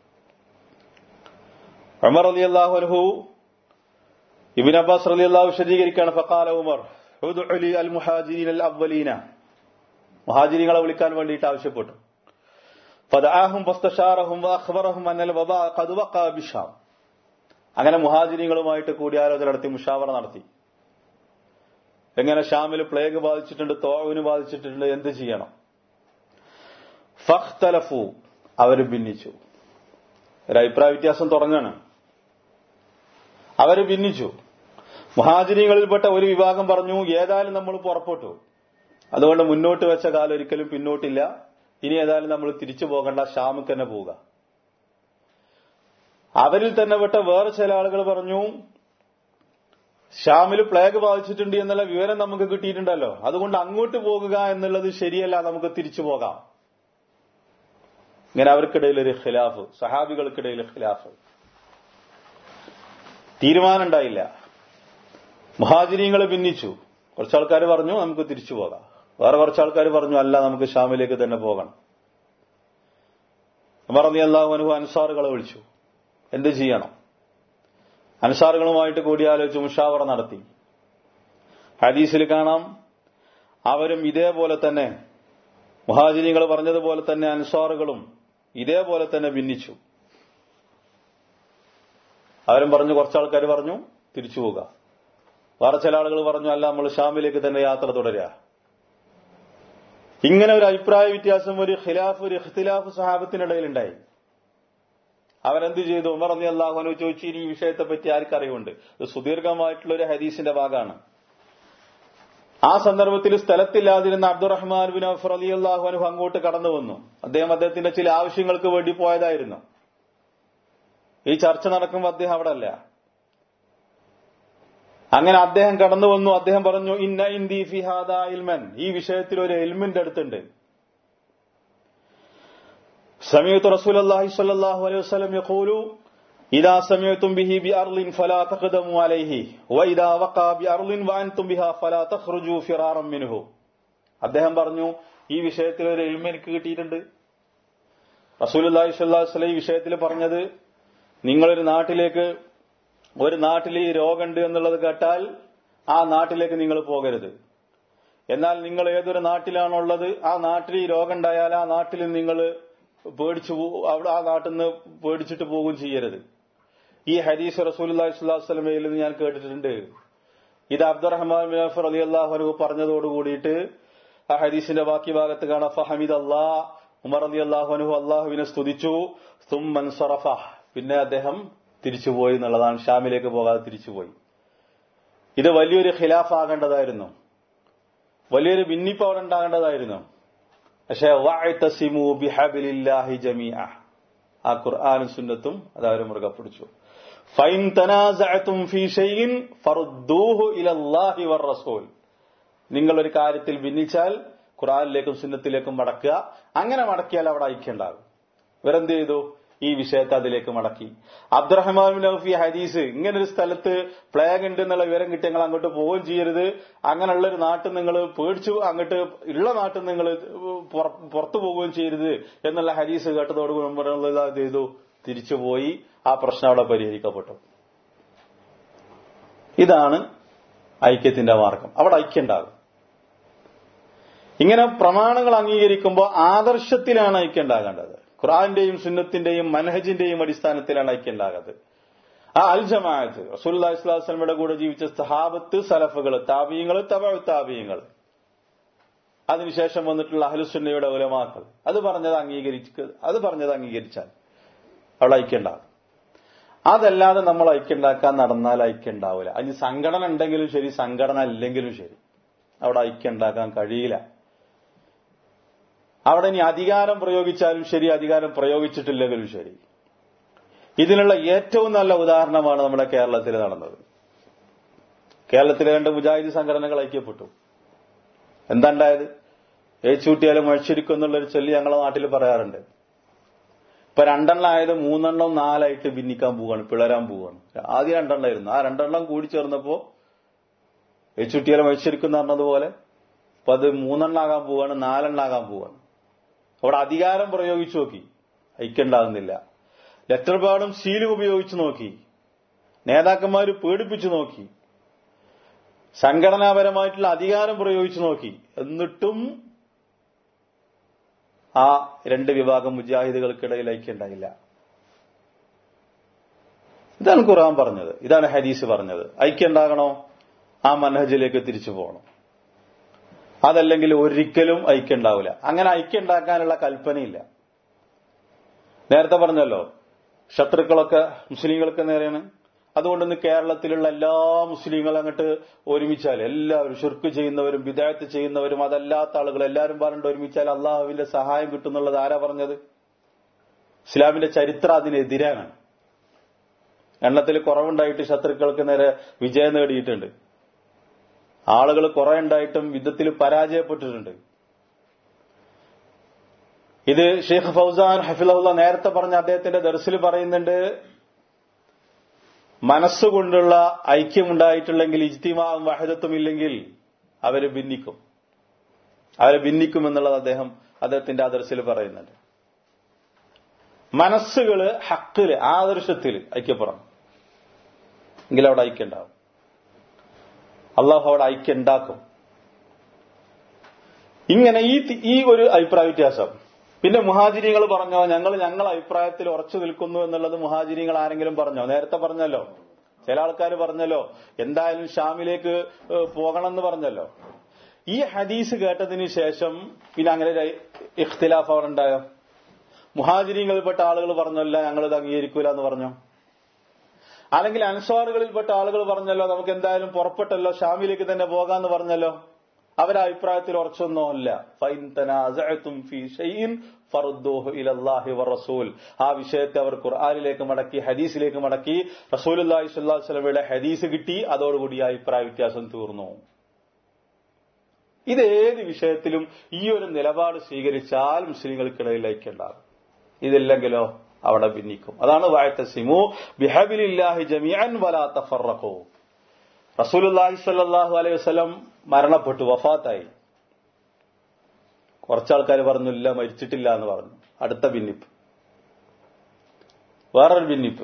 ഉമർ അലി അള്ളാഹു അലഹു ഇബിൻ അബ്ബാസ് അലി അള്ളാഹു വിശദീകരിക്കുകയാണ് ഫക്കാല ഉമർ ഉദ്ഉ ലി അൽ മുഹാജിരീൻ അൽ അവലീന മുഹാജിരിങ്ങളെ വിളിക്കാൻ വേണ്ടിയിട്ട് ആവശ്യപ്പെട്ടു ഫദആഹും ഫസ്തശാറഹും വഅഖ്ബറഹും അന്നൽ വബാ ഖദ് വഖഅ ബിഷാം അങ്ങനെ മുഹാജിരിങ്ങളുമായിട്ട് കൂടിയാലോചന നടത്തി മുഷാവറ നടത്തി എങ്ങനെ ഷാമിൽ പ്ലേഗ് ബാധിച്ചിട്ടുണ്ട് തോവിന് ബാധിച്ചിട്ടുണ്ട് എന്ത് ചെയ്യണം ഫഖ്തലഫു അവർ ഭിന്നിച്ചു ഒരു അഭിപ്രായ വ്യത്യാസം തുടങ്ങാണ് അവർ ഭിന്നിച്ചു മുഹാജിരികളിൽപ്പെട്ട ഒരു വിഭാഗം പറഞ്ഞു ഏതായാലും നമ്മൾ പുറപ്പെട്ടു അതുകൊണ്ട് മുന്നോട്ട് വെച്ച കാലം ഒരിക്കലും പിന്നോട്ടില്ല ഇനി ഏതായാലും നമ്മൾ തിരിച്ചു പോകണ്ട ഷാമിക്ക് തന്നെ പോവുക അവരിൽ തന്നെ പെട്ട വേറെ ചില ആളുകൾ പറഞ്ഞു ഷാമിൽ പ്ലേഗ് ബാധിച്ചിട്ടുണ്ട് എന്നുള്ള വിവരം നമുക്ക് കിട്ടിയിട്ടുണ്ടല്ലോ അതുകൊണ്ട് അങ്ങോട്ട് പോകുക എന്നുള്ളത് ശരിയല്ല നമുക്ക് തിരിച്ചു പോകാം ഇങ്ങനെ അവർക്കിടയിൽ ഒരു ഖിലാഫ് സഹാബികൾക്കിടയിൽ ഖിലാഫ് തീരുമാനം ഉണ്ടായില്ല മുഹാജിരിങ്ങൾ ഭിന്നിച്ചു കുറച്ച് ആൾക്കാർ പറഞ്ഞു നമുക്ക് തിരിച്ചു പോകാം വേറെ കുറച്ച് ആൾക്കാർ പറഞ്ഞു അല്ല നമുക്ക് ഷാമിലേക്ക് തന്നെ പോകണം പറഞ്ഞു അള്ളാഹു അനുഭവ അൻസാറുകളെ വിളിച്ചു എന്ത് ചെയ്യണം അൻസാറുകളുമായിട്ട് കൂടിയാലോചിച്ച് മുഷാവറ നടത്തി ഹദീസിൽ കാണാം അവരും ഇതേപോലെ തന്നെ മുഹാജിരികൾ പറഞ്ഞതുപോലെ തന്നെ അൻസാറുകളും ഇതേപോലെ തന്നെ ഭിന്നിച്ചു അവരും പറഞ്ഞു കുറച്ച് ആൾക്കാർ പറഞ്ഞു തിരിച്ചു പോവുക വേറെ ചില ആളുകൾ പറഞ്ഞു അല്ല നമ്മൾ ഷാമിലേക്ക് തന്നെ യാത്ര തുടരുക ഇങ്ങനെ ഒരു അഭിപ്രായ വ്യത്യാസം ഒരു ഖിലാഫ് ഒരു ഇഖ്തിലാഫ് സഹാബത്തിനിടയിലുണ്ടായി അവരെന്ത് ചെയ്തു ഉമർ അലി അള്ളാഹുനു ചോദിച്ചു ഇനി ഈ വിഷയത്തെ പറ്റി ആർക്കറിവുണ്ട് ഇത് സുദീർഘമായിട്ടുള്ള ഒരു ഹദീസിന്റെ ഭാഗമാണ് ആ സന്ദർഭത്തിൽ സ്ഥലത്തില്ലാതിരുന്ന അബ്ദുറഹ്മാൻ ബിൻ അഫർ അലി അള്ളാഹുനു അങ്ങോട്ട് കടന്നു വന്നു അദ്ദേഹം അദ്ദേഹത്തിന്റെ ചില ആവശ്യങ്ങൾക്ക് വേണ്ടി പോയതായിരുന്നു ഈ ചർച്ച നടക്കുമ്പോൾ അദ്ദേഹം അവിടെ അല്ല അങ്ങനെ അദ്ദേഹം കടന്നു വന്നു അദ്ദേഹം പറഞ്ഞു ഇന്ന ഇന്ദി ഫിഹാദ ഇൽമൻ ഈ വിഷയത്തിൽ ഒരു എൽമിന്റെ അടുത്തുണ്ട് സമയത്ത് റസൂൽ അള്ളാഹി സ്വല്ലല്ലാഹു അലൈഹി വസല്ലം യഖൂലു إذا سمعتم به بأرض فلا تقدموا عليه وإذا وقع بأرض وأنتم بها فلا تخرجوا فرارا منه അദ്ദേഹം പറഞ്ഞു ഈ വിഷയത്തിൽ ഒരു എൽമ എനിക്ക് കിട്ടിയിട്ടുണ്ട് റസൂൽ അള്ളാഹി സ്വല്ലാ വസ്ലം ഈ വിഷയത്തിൽ പറഞ്ഞത് നിങ്ങളൊരു നാട്ടിലേക്ക് ഒരു നാട്ടിൽ ഈ രോഗമുണ്ട് എന്നുള്ളത് കേട്ടാൽ ആ നാട്ടിലേക്ക് നിങ്ങൾ പോകരുത് എന്നാൽ നിങ്ങൾ ഏതൊരു നാട്ടിലാണുള്ളത് ആ നാട്ടിൽ ഈ രോഗം ഉണ്ടായാൽ ആ നാട്ടിൽ നിങ്ങൾ പേടിച്ചു പോ- അവിടെ ആ നാട്ടിൽ നിന്ന് പേടിച്ചിട്ട് പോകുകയും ചെയ്യരുത് ഈ ഹദീസ് റസൂൽ സ്വലമയിൽ നിന്ന് ഞാൻ കേട്ടിട്ടുണ്ട് ഇത് അബ്ദുറഹ്മാൻ ബിൻ അഫർ അലി അള്ളാഹു പറഞ്ഞതോട് കൂടിയിട്ട് ആ ഹദീസിന്റെ ബാക്കി ഭാഗത്ത് കാണാം ഫഹമിദ് അല്ലാ ഉമർ അലി അള്ളാഹുനു അള്ളാഹുവിനെ സ്തുതിച്ചു സുമ്മൻ സറഫ പിന്നെ അദ്ദേഹം തിരിച്ചുപോയി എന്നുള്ളതാണ് ഷാമിലേക്ക് പോകാതെ തിരിച്ചുപോയി ഇത് വലിയൊരു ഖിലാഫ് ആകേണ്ടതായിരുന്നു വലിയൊരു ഭിന്നിപ്പ് അവിടെ ഉണ്ടാകേണ്ടതായിരുന്നു പക്ഷേ വഅ്തസിമു ബിഹബിലില്ലാഹി ജമീഅ ആ ഖുർആനും സുന്നത്തും അത് അവർ മുറുകെ പിടിച്ചു ഫൈൻ തനാസഅതും ഫീ ഷൈഇൻ ഫറുദ്ദൂഹു ഇലല്ലാഹി വർ റസൂൽ നിങ്ങൾ ഒരു കാര്യത്തിൽ ഭിന്നിച്ചാൽ ഖുർആനിലേക്കും സുന്നത്തിലേക്കും മടക്കുക അങ്ങനെ മടക്കിയാൽ അവിടെ ഐക്യണ്ടാകും ഇവരെന്ത് ചെയ്തു ഈ വിഷയത്തെ അതിലേക്ക് മടക്കി അബ്ദുറഹ്മാൻ ബിൻ ഔഫ് ഈ ഹദീസ് ഇങ്ങനെ ഒരു സ്ഥലത്ത് പ്ലേഗ് ഉണ്ട് എന്നുള്ള വിവരം കിട്ടി നിങ്ങൾ അങ്ങോട്ട് പോവുകയും ചെയ്യരുത് അങ്ങനെയുള്ള ഒരു നാട്ടിൽ നിങ്ങൾ പേടിച്ചു അങ്ങോട്ട് ഉള്ള നാട്ടിൽ നിങ്ങൾ പുറത്തു പോവുകയും ചെയ്യരുത് എന്നുള്ള ഹദീസ് കേട്ടതോടുകൂടി പറയുന്നത് എന്ത് ചെയ്തു തിരിച്ചുപോയി ആ പ്രശ്നം അവിടെ പരിഹരിക്കപ്പെട്ടു ഇതാണ് ഐക്യത്തിന്റെ മാർഗം അവിടെ ഐക്യം ഉണ്ടാകും ഇങ്ങനെ പ്രമാണങ്ങൾ അംഗീകരിക്കുമ്പോൾ ആദർശത്തിലാണ് ഐക്യം ഉണ്ടാകേണ്ടത് ഖുറാന്റെയും സുന്നത്തിന്റെയും മനഹജിന്റെയും അടിസ്ഥാനത്തിലാണ് ഐക്യം ഉണ്ടാകുന്നത് ആ അൽ ജമാഅത്ത് റസൂലുള്ളാഹി സ്വല്ലല്ലാഹു അലൈഹി വസല്ലമയുടെ കൂടെ ജീവിച്ച സഹാബത്ത് സലഫുകൾ താബീയങ്ങൾ തബഉ താബീയങ്ങൾ അതിനുശേഷം വന്നിട്ടുള്ള അഹ്ലുസുന്നയുടെ ഉലമാക്കൾ അത് പറഞ്ഞത് അംഗീകരിച്ച് അത് പറഞ്ഞത് അംഗീകരിച്ചാൽ അവിടെ ഐക്യണ്ടാകും അതല്ലാതെ നമ്മൾ ഐക്യണ്ടാക്കാൻ നടന്നാൽ ഐക്യണ്ടാവില്ല അതിന് സംഘടന ഉണ്ടെങ്കിലും ശരി സംഘടന ഇല്ലെങ്കിലും ശരി അവിടെ ഐക്യണ്ടാക്കാൻ കഴിയില്ല അവിടെ ഇനി അധികാരം പ്രയോഗിച്ചാലും ശരി അധികാരം പ്രയോഗിച്ചിട്ടില്ലെങ്കിലും ശരി ഇതിനുള്ള ഏറ്റവും നല്ല ഉദാഹരണമാണ് നമ്മുടെ കേരളത്തിൽ നടന്നത് കേരളത്തിലെ രണ്ട് മുജാഹിദ് സംഘടനകൾ ഐക്യപ്പെട്ടു എന്താ ഉണ്ടായത് ഏച്ചൂട്ടിയാലും മഴിച്ചിരിക്കും എന്നുള്ളൊരു ചൊല്ലി ഞങ്ങളെ നാട്ടിൽ പറയാറുണ്ട് ഇപ്പൊ രണ്ടെണ്ണമായത് മൂന്നെണ്ണം നാലായിട്ട് ഭിന്നിക്കാൻ പോവാണ് പിളരാൻ പോവാണ് ആദ്യം രണ്ടെണ്ണമായിരുന്നു ആ രണ്ടെണ്ണം കൂടി ചേർന്നപ്പോ ഏച്ചൂട്ടിയാലും മഴിച്ചിരിക്കും എന്ന് പറഞ്ഞതുപോലെ അപ്പൊ അത് മൂന്നെണ്ണാകാൻ പോവാണ് നാലെണ്ണാകാൻ പോവാണ് അവിടെ അധികാരം പ്രയോഗിച്ചു നോക്കി ഐക്യണ്ടാകുന്നില്ല ലെറ്റർ പാടും സീലും ഉപയോഗിച്ചു നോക്കി നേതാക്കന്മാര് പേടിപ്പിച്ചു നോക്കി സംഘടനാപരമായിട്ടുള്ള അധികാരം പ്രയോഗിച്ചു നോക്കി എന്നിട്ടും ആ രണ്ട് വിഭാഗം മുജാഹിദുകൾക്കിടയിൽ ഐക്യണ്ടായില്ല ഇതാണ് ഖുർആൻ പറഞ്ഞത് ഇതാണ് ഹദീസ് പറഞ്ഞത് ഐക്യണ്ടാകണോ ആ മനഹജിലേക്ക് തിരിച്ചു പോകണം അതല്ലെങ്കിൽ ഒരിക്കലും ഐക്യണ്ടാവില്ല അങ്ങനെ ഐക്യണ്ടാക്കാനുള്ള കൽപ്പനയില്ല നേരത്തെ പറഞ്ഞല്ലോ ശത്രുക്കളൊക്കെ മുസ്ലിങ്ങൾക്ക് നേരെയാണ് അതുകൊണ്ട് ഇന്ന് കേരളത്തിലുള്ള എല്ലാ മുസ്ലിങ്ങളും അങ്ങോട്ട് ഒരുമിച്ചാൽ എല്ലാവരും ഷുർക്ക് ചെയ്യുന്നവരും വിദായത്ത് ചെയ്യുന്നവരും അതല്ലാത്ത ആളുകൾ എല്ലാവരും പറഞ്ഞിട്ട് ഒരുമിച്ചാൽ അള്ളാഹുവിന്റെ സഹായം കിട്ടുന്നുള്ളത് ആരാ പറഞ്ഞത് ഇസ്ലാമിന്റെ ചരിത്രം അതിനെതിരാണ് എണ്ണത്തിൽ കുറവുണ്ടായിട്ട് ശത്രുക്കൾക്ക് നേരെ വിജയം നേടിയിട്ടുണ്ട് ആളുകൾ കുറെ ഉണ്ടായിട്ടും യുദ്ധത്തിൽ പരാജയപ്പെട്ടിട്ടുണ്ട് ഇത് ഷെയ്ഖ് ഫൗസാൻ ഹഫിലുള്ള നേരത്തെ പറഞ്ഞ അദ്ദേഹത്തിന്റെ ദർസിൽ പറയുന്നുണ്ട് മനസ്സുകൊണ്ടുള്ള ഐക്യമുണ്ടായിട്ടുണ്ടെങ്കിൽ ഇജ്തിമാവും വഹദത്തും ഇല്ലെങ്കിൽ അവര് ഭിന്നിക്കും അവരെ ഭിന്നിക്കും എന്നുള്ളത് അദ്ദേഹം അദ്ദേഹത്തിന്റെ ആദർശത്തിൽ പറയുന്നുണ്ട് മനസ്സുകള് ഹക്കില് ആദർശത്തില് ഐക്യപ്പെടണം എങ്കിൽ അവിടെ ഐക്യം ഉണ്ടാവും അള്ളാഹു അവിടെ ഐക്യം ഉണ്ടാക്കും ഇങ്ങനെ ഈ ഈ ഒരു അഭിപ്രായ വ്യത്യാസം പിന്നെ മുഹാജിരികൾ പറഞ്ഞോ ഞങ്ങൾ ഞങ്ങൾ അഭിപ്രായത്തിൽ ഉറച്ചു നിൽക്കുന്നു എന്നുള്ളത് മുഹാജിരികൾ ആരെങ്കിലും പറഞ്ഞോ നേരത്തെ പറഞ്ഞല്ലോ ചില ആൾക്കാർ പറഞ്ഞല്ലോ എന്തായാലും ഷാമിലേക്ക് പോകണം എന്ന് പറഞ്ഞല്ലോ ഈ ഹദീസ് കേട്ടതിന് ശേഷം പിന്നെ അങ്ങനെ ഒരു ഇഖ്തിലാഫ് അവിടെ ഉണ്ടായോ മുഹാജിരികളിൽപ്പെട്ട ആളുകൾ പറഞ്ഞല്ല ഞങ്ങളിത് അംഗീകരിക്കൂല എന്ന് പറഞ്ഞോ അല്ലെങ്കിൽ അൻസ്വാറുകളിൽപ്പെട്ട ആളുകൾ പറഞ്ഞല്ലോ നമുക്ക് എന്തായാലും പുറപ്പെട്ടല്ലോ ഷാമിലേക്ക് തന്നെ പോകാന്ന് പറഞ്ഞല്ലോ അവരെ അഭിപ്രായത്തിൽ ഉറച്ചൊന്നോ അല്ല ആ വിഷയത്തെ അവർ ഖുർആാനിലേക്ക് മടക്കി ഹദീസിലേക്ക് മടക്കി റസൂലി സ്വല്ലാസ്ലമയുടെ ഹദീസ് കിട്ടി അതോടുകൂടി ആ അഭിപ്രായ വ്യത്യാസം തീർന്നു ഇത് ഏത് വിഷയത്തിലും ഈ ഒരു നിലപാട് സ്വീകരിച്ചാൽ മുസ്ലിങ്ങൾക്കിടയിൽ ഐക്യണ്ടാകും ഇതില്ലെങ്കിലോ അവിടെ ഭിന്നിക്കും അതാണ് വായത്തസിമു ബിഹബിലില്ലാഹി ജമിഅൻ വലാ തഫറഖു റസൂലുള്ളാഹി സ്വല്ലല്ലാഹു അലൈഹി വസല്ലം മരണപ്പെട്ടു വഫാത്തായി കുറച്ചാൾക്കാർ പറഞ്ഞു ഇല്ല മരിച്ചിട്ടില്ല എന്ന് പറഞ്ഞു അടുത്ത ഭിന്നിപ്പ് വേറൊരു ഭിന്നിപ്പ്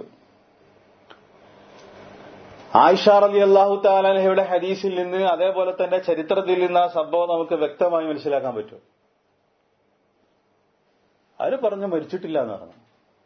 ആയിഷ റലി അള്ളാഹു താലഹയുടെ ഹദീസിൽ നിന്ന് അതേപോലെ തന്നെ ചരിത്രത്തിൽ നിന്ന് ആ സംഭവം നമുക്ക് വ്യക്തമായി മനസ്സിലാക്കാൻ പറ്റും അവര് പറഞ്ഞു മരിച്ചിട്ടില്ല എന്ന് പറഞ്ഞു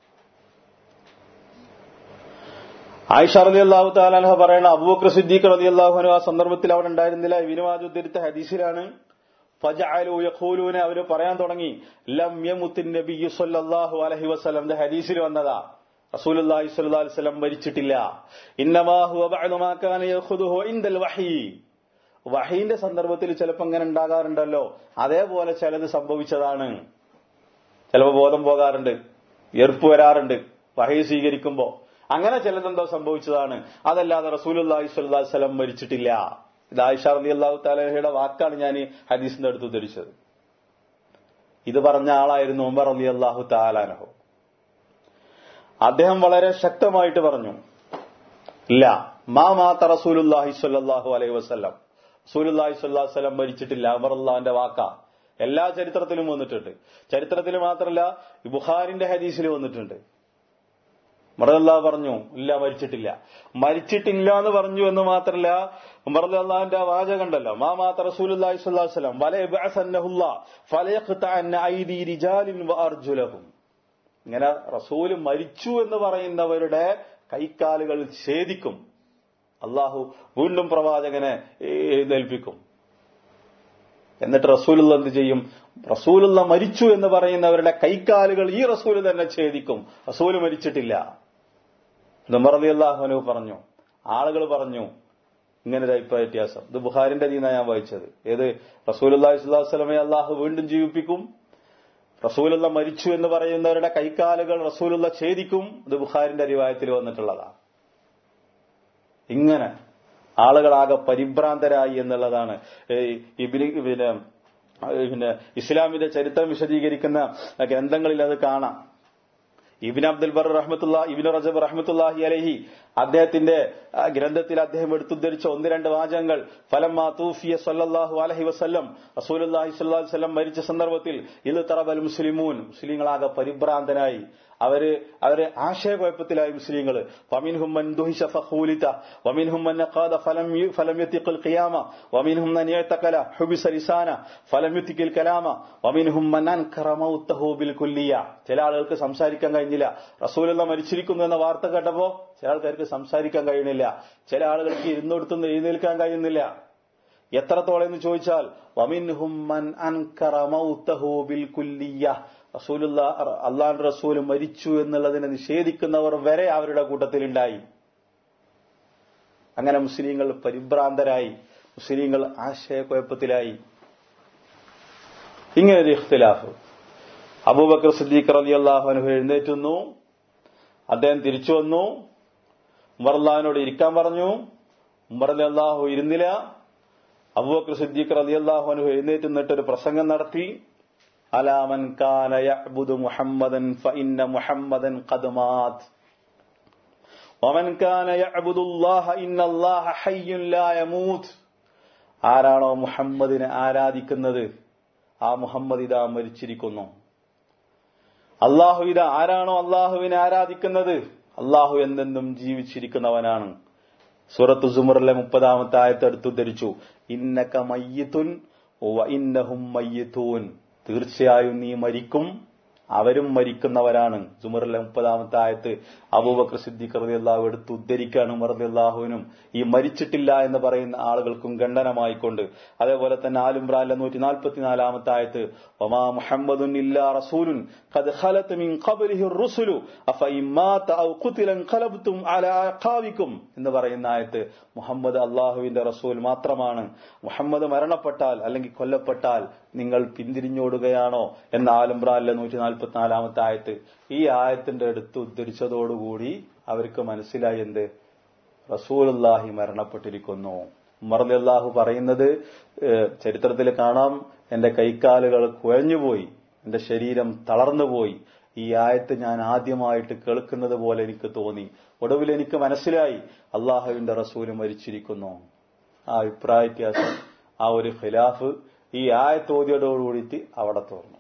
ആയിഷ റലി അള്ളാഹു താലാൻഹ പറയണ അബൂബക്കർ സിദ്ദീഖ് റലി അള്ളാഹുനു ആ സന്ദർഭത്തിൽ അവിടെ ഉണ്ടായിരുന്നില്ല വിനുവാജ് ഉദ്ധരിച്ച ഹദീസിലാണ് ഫജഅലു യഖൂലൂന അവര് പറയാൻ തുടങ്ങി ലം യമുത്തിൻ നബിയ്യു സല്ലല്ലാഹു അലൈഹി വസല്ലം ഹദീസിൽ വന്നതാ റസൂലുള്ളാഹി സ്വല്ലല്ലാഹു അലൈഹി വസല്ലം മരിച്ചിട്ടില്ല ഇന്നമാ ഹുവ ബഅദു മാ കാന യഖുദുഹു ഇൻദൽ വഹീ വഹീന്റെ സന്ദർഭത്തിൽ ചിലപ്പോൾ അങ്ങനെ ഉണ്ടാകാറുണ്ടല്ലോ അതേപോലെ ചിലത് സംഭവിച്ചതാണ് ചിലപ്പോൾ ബോധം പോകാറുണ്ട് എർപ്പ് വരാറുണ്ട് വഹി സ്വീകരിക്കുമ്പോ അങ്ങനെ ചിലതെന്തോ സംഭവിച്ചതാണ് അതല്ലാതെ റസൂലുല്ലാഹി സ്വല്ലല്ലാഹു അലൈഹി വസല്ലം മരിച്ചിട്ടില്ല ഇത് ആയിഷ റളിയല്ലാഹു തആലയുടെ വാക്കാണ് ഞാൻ ഈ ഹദീസിന്റെ അടുത്ത് ഉദ്ധരിച്ചത് ഇത് പറഞ്ഞ ആളായിരുന്നു ഉമർ റളിയല്ലാഹു തആലാനഹു അദ്ദേഹം വളരെ ശക്തമായിട്ട് പറഞ്ഞു ഇല്ല മാ മാത്ത റസൂലുല്ലാഹി സ്വല്ലല്ലാഹു അലൈഹി വസല്ലം റസൂലുല്ലാഹി സ്വല്ലല്ലാഹു അലൈഹി വസല്ലം മരിച്ചിട്ടില്ല ഉമർ അള്ളാഹിന്റെ വാക്ക എല്ലാ ചരിത്രത്തിലും വന്നിട്ടുണ്ട് ചരിത്രത്തിൽ മാത്രമല്ല ബുഖാരിന്റെ ഹദീസിൽ വന്നിട്ടുണ്ട് ഉമർല്ലാ പറഞ്ഞു ഇല്ല മരിച്ചിട്ടില്ല മരിച്ചിട്ടില്ല എന്ന് പറഞ്ഞു എന്ന് മാത്രമല്ല ഉമർല്ലാന്റെ വാചകം ഉണ്ടല്ലോ മാ മാത്ത റസൂലുല്ലാഹി സ്വല്ലല്ലാഹു അലൈഹി വസല്ലം വല യബ്അസന്നഹുല്ല ഫലയഖ്തഅന്ന ഐദി റിജാലിൻ വഅർജുലഹും ഇങ്ങനെ റസൂല് മരിച്ചു എന്ന് പറയുന്നവരുടെ കൈക്കാലുകൾ ഛേദിക്കും അള്ളാഹു വീണ്ടും പ്രവാചകനെ എഴുന്നേൽപ്പിക്കും എന്നിട്ട് റസൂലുള്ള എന്ത് ചെയ്യും റസൂലുള്ള മരിച്ചു എന്ന് പറയുന്നവരുടെ കൈക്കാലുകൾ ഈ റസൂല് തന്നെ ഛേദിക്കും റസൂല് മരിച്ചിട്ടില്ല നിമറലി അള്ളാഹുനു പറഞ്ഞു ആളുകൾ പറഞ്ഞു ഇങ്ങനെ ഒരു അഭിപ്രായ വ്യത്യാസം ഇത് ബുഹാരിന്റെ ദീന ഞാൻ വായിച്ചത് ഏത് റസൂൽ അള്ളാഹി സ്വലാസ്ലമെ അള്ളാഹു വീണ്ടും ജീവിപ്പിക്കും റസൂലുള്ള മരിച്ചു എന്ന് പറയുന്നവരുടെ കൈക്കാലുകൾ റസൂലുള്ള ഛേദിക്കും ഇത് ബുഖാരിന്റെ റിവായത്തിൽ വന്നിട്ടുള്ളതാണ് ഇങ്ങനെ ആളുകളാകെ പരിഭ്രാന്തരായി എന്നുള്ളതാണ് ഇബിന് പിന്നെ പിന്നെ ഇസ്ലാമിന്റെ ചരിത്രം വിശദീകരിക്കുന്ന ഗ്രന്ഥങ്ങളിൽ അത് കാണാം ഇബിൻ അബ്ദുൽ ബർ റഹ്മത്തുള്ള ഇബിൻ റജബ് റഹ്മത്തുല്ലാഹി അലഹി അദ്ദേഹത്തിന്റെ ഗ്രന്ഥത്തിൽ അദ്ദേഹം എടുത്തുദ്ധരിച്ച ഒന്ന് രണ്ട് വാചകങ്ങൾ ഫലം തൂഫിയ സല്ലാഹു അലഹി വസ്ല്ലം റസൂലി സ്വല്ലാ വല്ലം മരിച്ച സന്ദർഭത്തിൽ ഇത് തറബൽ മുസ്ലിമൂൻ മുസ്ലിങ്ങളാകെ പരിഭ്രാന്തനായി അവര് അവര് ആശയക്കുഴപ്പത്തിലായി മുസ്ലിങ്ങൾ വമിൻഹും മൻ ദുഹിശ ഫഖൂലിത വമിൻഹും മൻ ഖാദ ഫലം ഫലം യത്തിഖൽ ഖിയാമ വമിൻഹും മൻ യതകല ഹുബിസ ലിസാന ഫലം യത്തിഖൽ കലാമ വമിൻഹും മൻ അൻകറ മൗതഹു ബിൽ കുല്ലിയ ചില ആളുകൾക്ക് സംസാരിക്കാൻ കഴിഞ്ഞില്ല റസൂലുള്ള മരിച്ചിരിക്കുന്നു എന്ന വാർത്ത കേട്ടപ്പോ ചില ആൾക്കാർക്ക് സംസാരിക്കാൻ കഴിയുന്നില്ല ചില ആളുകൾക്ക് ഇരുന്നൊടുത്തുനിന്ന് എഴുന്നേൽക്കാൻ കഴിയുന്നില്ല എത്രത്തോളം എന്ന് ചോദിച്ചാൽ വമിൻഹും മൻ അൻകറ മൗതഹു ബിൽ കുല്ലിയ റസൂലുള്ള അള്ളാൻ റസൂൽ മരിച്ചു എന്നുള്ളതിനെ നിഷേധിക്കുന്നവർ വരെ അവരുടെ കൂട്ടത്തിലുണ്ടായി അങ്ങനെ മുസ്ലിങ്ങൾ പരിഭ്രാന്തരായി മുസ്ലിങ്ങൾ ആശയക്കുഴപ്പത്തിലായി ഇങ്ങനെ ഒരു ഇഖ്തിലാഫ് അബൂബക്കർ സിദ്ദീഖ് റലി അള്ളാഹുനു എഴുന്നേറ്റുന്നു അദ്ദേഹം തിരിച്ചു വന്നു ഉമർലാഹിനോട് ഇരിക്കാൻ പറഞ്ഞു ഉമർ അലി അള്ളാഹു ഇരുന്നില്ല അബൂബക്കർ സിദ്ദീഖ് റലി അള്ളാഹുനു എഴുന്നേറ്റ് നിന്നിട്ടൊരു പ്രസംഗം നടത്തി അലാമൻ കാന യഅ്ബുദു മുഹമ്മദൻ ഫഇന്ന മുഹമ്മദൻ ഖദ് മാത് വമൻ കാന യഅ്ബുദു അല്ലാഹ ഇന്നല്ലാഹ ഹയ്യുൻ ലാ യമൂത് ആരാണോ മുഹമ്മദിനെ ആരാധിക്കുന്നത് ആ മുഹമ്മദ് ഇതാ മരിച്ചിരിക്കുന്നു അള്ളാഹു ഇതാ ആരാണോ അള്ളാഹുവിനെ ആരാധിക്കുന്നത് അള്ളാഹു എന്തെന്നും ജീവിച്ചിരിക്കുന്നവനാണ് സൂറത്ത് സുമറിലെ മുപ്പതാമത്തെ ആയത്ത് എടുത്തു ധരിച്ചു ഇന്നക മയ്യത്തുൻ ഇന്നഹും മയ്യത്തൂൻ തീർച്ചയായും നീ മരിക്കും അവരും മരിക്കുന്നവരാണ് സുമറിലെ മുപ്പതാമത്തെ ആയത്ത് അബൂബക്കർ സിദ്ദീഖ് റളിയല്ലാഹു എടുത്ത് ഉദ്ധരിക്കാണ് ഉമർ റളിയല്ലാഹുവിനും ഈ മരിച്ചിട്ടില്ല എന്ന് പറയുന്ന ആളുകൾക്കും ഖണ്ഡനമായിക്കൊണ്ട് അതേപോലെ തന്നെ ആലുംബ്രാലിലെ നൂറ്റി നാൽപ്പത്തിനാലാമത്തെ ആയത്ത് ഒമാ മുഹമ്മദുൻ ഇല്ലാ റസൂലുൻ ഖദ് ഖലത് മിൻ ഖബ്ലിഹി റുസുലു അഫ ഇമ്മാത ഔ ഖുതിലൻ ഖലബ്തും അലാ അഖാവിക്കും എന്ന് പറയുന്ന ആയത്ത് മുഹമ്മദ് അള്ളാഹുവിന്റെ റസൂൽ മാത്രമാണ് മുഹമ്മദ് മരണപ്പെട്ടാൽ അല്ലെങ്കിൽ കൊല്ലപ്പെട്ടാൽ നിങ്ങൾ പിന്തിരിഞ്ഞോടുകയാണോ എന്ന ആലംബ്രാലിലെ നൂറ്റി നാൽപ്പത്തിനാലാമത്തെ ആയത്ത് ഈ ആയത്തിന്റെ അടുത്ത് ഉദ്ധരിച്ചതോടുകൂടി അവർക്ക് മനസ്സിലായി എന്ത് റസൂലുല്ലാഹി മരണപ്പെട്ടിരിക്കുന്നു ഉമർലി അള്ളാഹു പറയുന്നത് ചരിത്രത്തിൽ കാണാം എന്റെ കൈക്കാലുകൾ കുഴഞ്ഞുപോയി എന്റെ ശരീരം തളർന്നുപോയി ഈ ആയത്ത് ഞാൻ ആദ്യമായിട്ട് കേൾക്കുന്നത് പോലെ എനിക്ക് തോന്നി ഒടുവിൽ എനിക്ക് മനസ്സിലായി അള്ളാഹുവിന്റെ റസൂല് മരിച്ചിരിക്കുന്നു ആ അഭിപ്രായ വ്യത്യാസം ആ ഒരു ഖിലാഫ് ഈ ആയത്തോതിയോടുകൂടിയിട്ട് അവിടെ തോർന്നു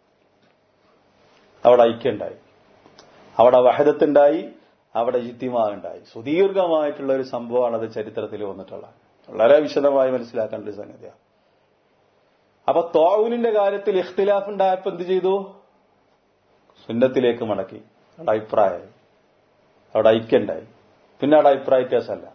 അവിടെ ഐക്യണ്ടായി അവിടെ വഹദത്തുണ്ടായി അവിടെ ഇത്തിമാണ്ടായി സുദീർഘമായിട്ടുള്ള ഒരു സംഭവമാണ് അത് ചരിത്രത്തിൽ വന്നിട്ടുള്ളത് വളരെ വിശദമായി മനസ്സിലാക്കേണ്ട ഒരു സംഗതിയാണ് അപ്പൊ തോവുനിന്റെ കാര്യത്തിൽ ഇഖ്തിലാഫ് ഉണ്ടായപ്പോ എന്ത് ചെയ്തു സുന്നത്തിലേക്ക് മടക്കി അവിടെ അഭിപ്രായമായി അവിടെ ഐക്യണ്ടായി പിന്നെ അവിടെ അഭിപ്രായ വ്യത്യാസമല്ല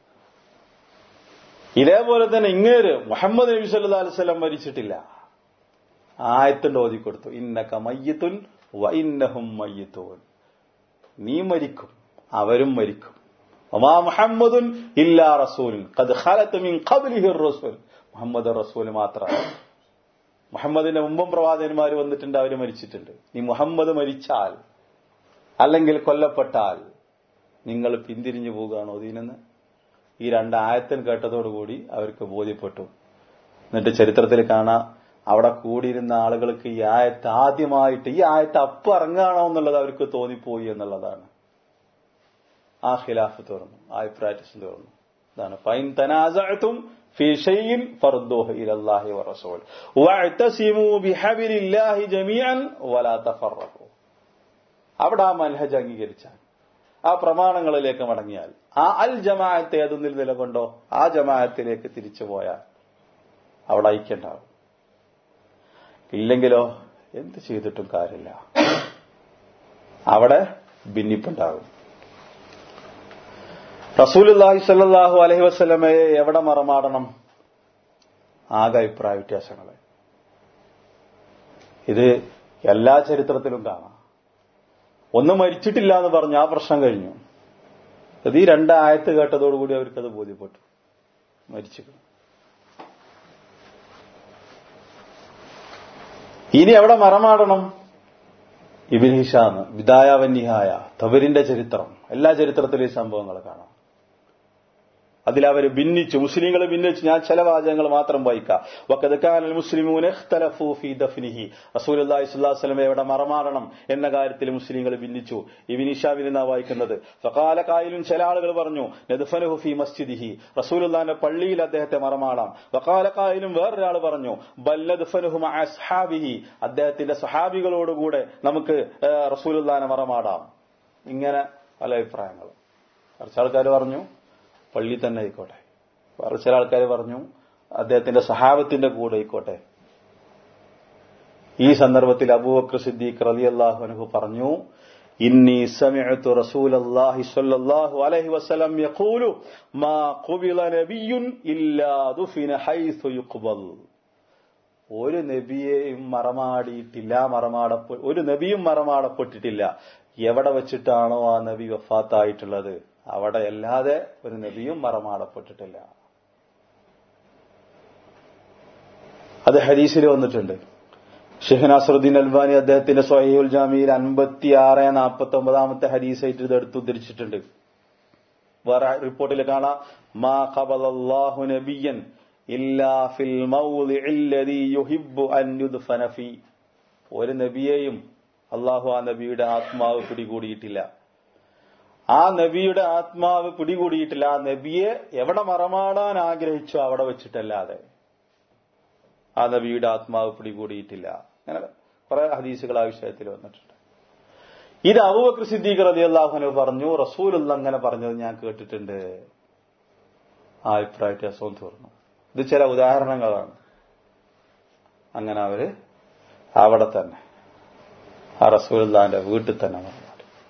ഇതേപോലെ തന്നെ ഇങ്ങേര് മുഹമ്മദ് നബി സല്ലാ അലിസ്ലം മരിച്ചിട്ടില്ല ആയത്തിന്റെ ഓതി കൊടുത്തു ഇന്നക മയ്യത്തുൻ വൈന്നഹും മയ്യത്തൂൻ നീ മരിക്കും അവരും മരിക്കും ഒമാ മുഹമ്മദുൻ ഇല്ലാ റസൂലിൻ കത് ഖലത്ത് മിൻ ഖബ്ലിഹി റസൂൽ മുഹമ്മദ് റസൂൽ മാത്രമാണ് മുഹമ്മദിന്റെ മുമ്പും പ്രവാചകന്മാർ വന്നിട്ടുണ്ട് അവർ മരിച്ചിട്ടുണ്ട് നീ മുഹമ്മദ് മരിച്ചാൽ അല്ലെങ്കിൽ കൊല്ലപ്പെട്ടാൽ നിങ്ങൾ പിന്തിരിഞ്ഞു പോവുകയാണോ ദീനെന്ന് ഈ രണ്ട് ആയത്തൻ കേട്ടതോടുകൂടി അവർക്ക് ബോധ്യപ്പെട്ടു എന്നിട്ട് ചരിത്രത്തിൽ കാണാം അവിടെ കൂടിയിരുന്ന ആളുകൾക്ക് ഈ ആയത്ത് ആദ്യമായിട്ട് ഈ ആയത്ത് അപ്പം ഇറങ്ങാണോ എന്നുള്ളത് അവർക്ക് തോന്നിപ്പോയി എന്നുള്ളതാണ് ആ ഖിലാഫ് തുറന്നു ആ അഭിപ്രായത്തിൽ തുറന്നു ഇതാണ് ഫൈൻ തനാസഅതും في شيء فردوه إلى الله ورسول واعتصموا بحبل الله جميعا ولا تفرقوا അവിടെ ആ മൻഹജ് അംഗീകരിച്ചാൽ ആ പ്രമാണങ്ങളിലേക്ക് മടങ്ങിയാൽ ആ അൽ ജമാഅത്തെ ഏതൊന്നിൽ നിലകൊണ്ടോ ആ ജമാഅത്തിലേക്ക് തിരിച്ചു പോയാൽ അവിടെ ഐക്യണ്ടാവും ഇല്ലെങ്കിലോ എന്ത് ചെയ്തിട്ടും കാര്യമില്ല അവിടെ ഭിന്നിപ്പുണ്ടാകും റസൂലുല്ലാഹി സല്ലാഹു അലഹി വസ്ലമയെ എവിടെ മറമാടണം ആകെ അഭിപ്രായ വ്യത്യാസങ്ങളെ ഇത് എല്ലാ ചരിത്രത്തിലും കാണാം ഒന്ന് മരിച്ചിട്ടില്ല എന്ന് പറഞ്ഞു ആ പ്രശ്നം കഴിഞ്ഞു അത് ഈ രണ്ടായത്ത് കേട്ടതോടുകൂടി അവർക്കത് ബോധ്യപ്പെട്ടു മരിച്ചു ഇനി എവിടെ മറമാടണം ഇബിൻ ഹിഷാന്ന് വിദായാവന്യഹായ തബരിന്റെ ചരിത്രം എല്ലാ ചരിത്രത്തിലും ഈ സംഭവങ്ങൾ കാണാം അതിലവർ ഭിന്നിച്ചു മുസ്ലിങ്ങൾ ഭിന്നിച്ചു ഞാൻ ചില വാചകങ്ങൾ മാത്രം വായിക്കാം റസൂലി എവിടെ മറമാറണം എന്ന കാര്യത്തിൽ മുസ്ലിങ്ങൾ ഭിന്നിച്ചു ഇബിനിഷാവിൽ നിന്നാ വായിക്കുന്നത് വക്കാലക്കായിലും ചില ആളുകൾ പറഞ്ഞു നെദ്ഫനുഹുഫി മസ്ജിദിഹി റസൂലുല്ലാന്റെ പള്ളിയിൽ അദ്ദേഹത്തെ മറമാടാം വക്കാലക്കായിലും വേറൊരാൾ പറഞ്ഞു ബല്ലദ്ഫനുഹുമ അസ്ഹാബിഹി അദ്ദേഹത്തിന്റെ സഹാബികളോടുകൂടെ നമുക്ക് റസൂലുല്ലാനെ മറമാടാം ഇങ്ങനെ പല അഭിപ്രായങ്ങളും കുറച്ച് ആൾക്കാർ പറഞ്ഞു പള്ളി തന്നെ ആയിക്കോട്ടെ വേറെ ചില ആൾക്കാർ പറഞ്ഞു അദ്ദേഹത്തിന്റെ സഹാബത്തിന്റെ കൂടെ ആയിക്കോട്ടെ ഈ സന്ദർഭത്തിൽ അബൂബക്കർ സിദ്ദീഖ് റലി അള്ളാഹു പറഞ്ഞു ഇന്നി സമിഅതു റസൂലല്ലാഹി സ്വല്ലല്ലാഹു അലൈഹി വസല്ലം യഖൂലു മാ ഖുബില നബിയ്യുൻ ഇല്ലാ ദുഫിന ഹൈസു യുഖ്ബൽ ഒരു നബിയെയും മറമാടിയിട്ടില്ല മറമാടപ്പെ ഒരു നബിയും മറമാടപ്പെട്ടിട്ടില്ല എവിടെ വെച്ചിട്ടാണോ ആ നബി വഫാത്തായിട്ടുള്ളത് അവിടെ അല്ലാതെ ഒരു നബിയും മറമാടപ്പെട്ടിട്ടില്ല അത് ഹദീസിൽ വന്നിട്ടുണ്ട് ഷെഹ് നാസറുദ്ദീൻ അൽബാനി അദ്ദേഹത്തിന്റെ സൊഹീൽ ജാമിയിൽ അൻപത്തിയാറ് നാൽപ്പത്തി ഒമ്പതാമത്തെ ഹദീസായിട്ട് ഇത് എടുത്ത് ഉദ്ധരിച്ചിട്ടുണ്ട് വേറെ റിപ്പോർട്ടിൽ കാണാം മാ ഖബലല്ലാഹു നബിയൻ ഇല്ലാ ഫിൽ മൗദിഇല്ലദീ യുഹിബ്ബു അൻ യുദ്ഫന ഫീ ഒരു നബിയെയും അള്ളാഹു ആ നബിയുടെ ആത്മാവ് പിടികൂടിയിട്ടില്ല ആ നബിയുടെ ആത്മാവ് പിടികൂടിയിട്ടില്ല ആ നബിയെ എവിടെ മറമാടാൻ ആഗ്രഹിച്ചു അവിടെ വെച്ചിട്ടല്ലാതെ ആ നബിയുടെ ആത്മാവ് പിടികൂടിയിട്ടില്ല അങ്ങനെ കുറെ ഹദീസുകൾ ആ വിഷയത്തിൽ വന്നിട്ടുണ്ട് ഇത് അബൂബക്കർ സിദ്ദീഖ് റതി അള്ളാഹുനു പറഞ്ഞു റസൂലുള്ള അങ്ങനെ പറഞ്ഞത് ഞാൻ കേട്ടിട്ടുണ്ട് ആ അഭിപ്രായ വ്യത്യാസവും തീർന്നു ഇത് ചില ഉദാഹരണങ്ങളാണ് അങ്ങനെ അവര് അവിടെ തന്നെ ആ റസൂലുള്ളാന്റെ വീട്ടിൽ തന്നെ നടന്നു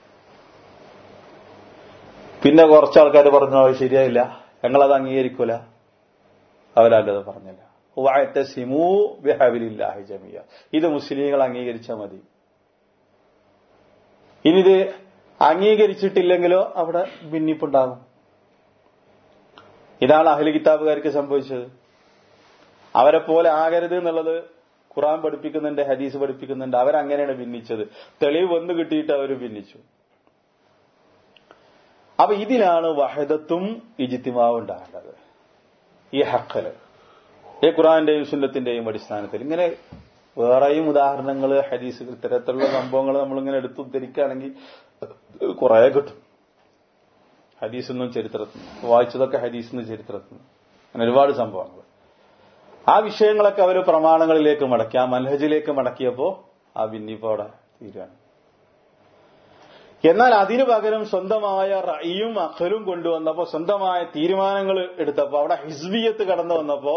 പിന്നെ കുറച്ച് ആൾക്കാർ പറഞ്ഞു അത് ശരിയായില്ല ഞങ്ങളത് അംഗീകരിക്കൂല അവരല്ലത് പറഞ്ഞില്ല സിമു ബിഹബിലില്ലാഹി ജമിയ ഇത് മുസ്ലിങ്ങൾ അംഗീകരിച്ചാൽ മതി ഇനിത് അംഗീകരിച്ചിട്ടില്ലെങ്കിലോ അവിടെ ഭിന്നിപ്പുണ്ടാകും ഇതാണ് അഹ്ലി കിതാബുകാർക്ക് സംഭവിച്ചത് അവരെ പോലെ ആകരുത് എന്നുള്ളത് ഖുറാൻ പഠിപ്പിക്കുന്നുണ്ട് ഹദീസ് പഠിപ്പിക്കുന്നുണ്ട് അവരങ്ങനെയാണ് ഭിന്നിച്ചത് തെളിവ് വന്നു കിട്ടിയിട്ട് അവർ ഭിന്നിച്ചു അപ്പൊ ഇതിലാണ് വഹദത്തും ഇജിത്തിമാവും ഉണ്ടാകേണ്ടത് ഈ ഹക്കല് ഈ ഖുറാന്റെയും സുന്നത്തിന്റെയും അടിസ്ഥാനത്തിൽ ഇങ്ങനെ വേറെയും ഉദാഹരണങ്ങൾ ഹദീസ് ഇത്തരത്തിലുള്ള സംഭവങ്ങൾ നമ്മളിങ്ങനെ എടുത്തുദ്ധരിക്കുകയാണെങ്കിൽ കുറെ കിട്ടും ഹദീസെന്നും ചരിത്രത്തിൽ വായിച്ചതൊക്കെ ഹദീസെന്ന് ചരിത്രത്തിൽ അങ്ങനെ ഒരുപാട് സംഭവങ്ങൾ ആ വിഷയങ്ങളൊക്കെ അവർ പ്രമാണങ്ങളിലേക്ക് മടക്കി ആ മൻഹജിലേക്ക് മടക്കിയപ്പോ ആ ഭിന്നിപ്പോടെ തീരുകയാണ് എന്നാൽ അതിനു പകരം സ്വന്തമായ റയും അഖലും കൊണ്ടുവന്നപ്പോ സ്വന്തമായ തീരുമാനങ്ങൾ എടുത്തപ്പോ അവിടെ ഹിസ്ബിയത്ത് കടന്നു വന്നപ്പോ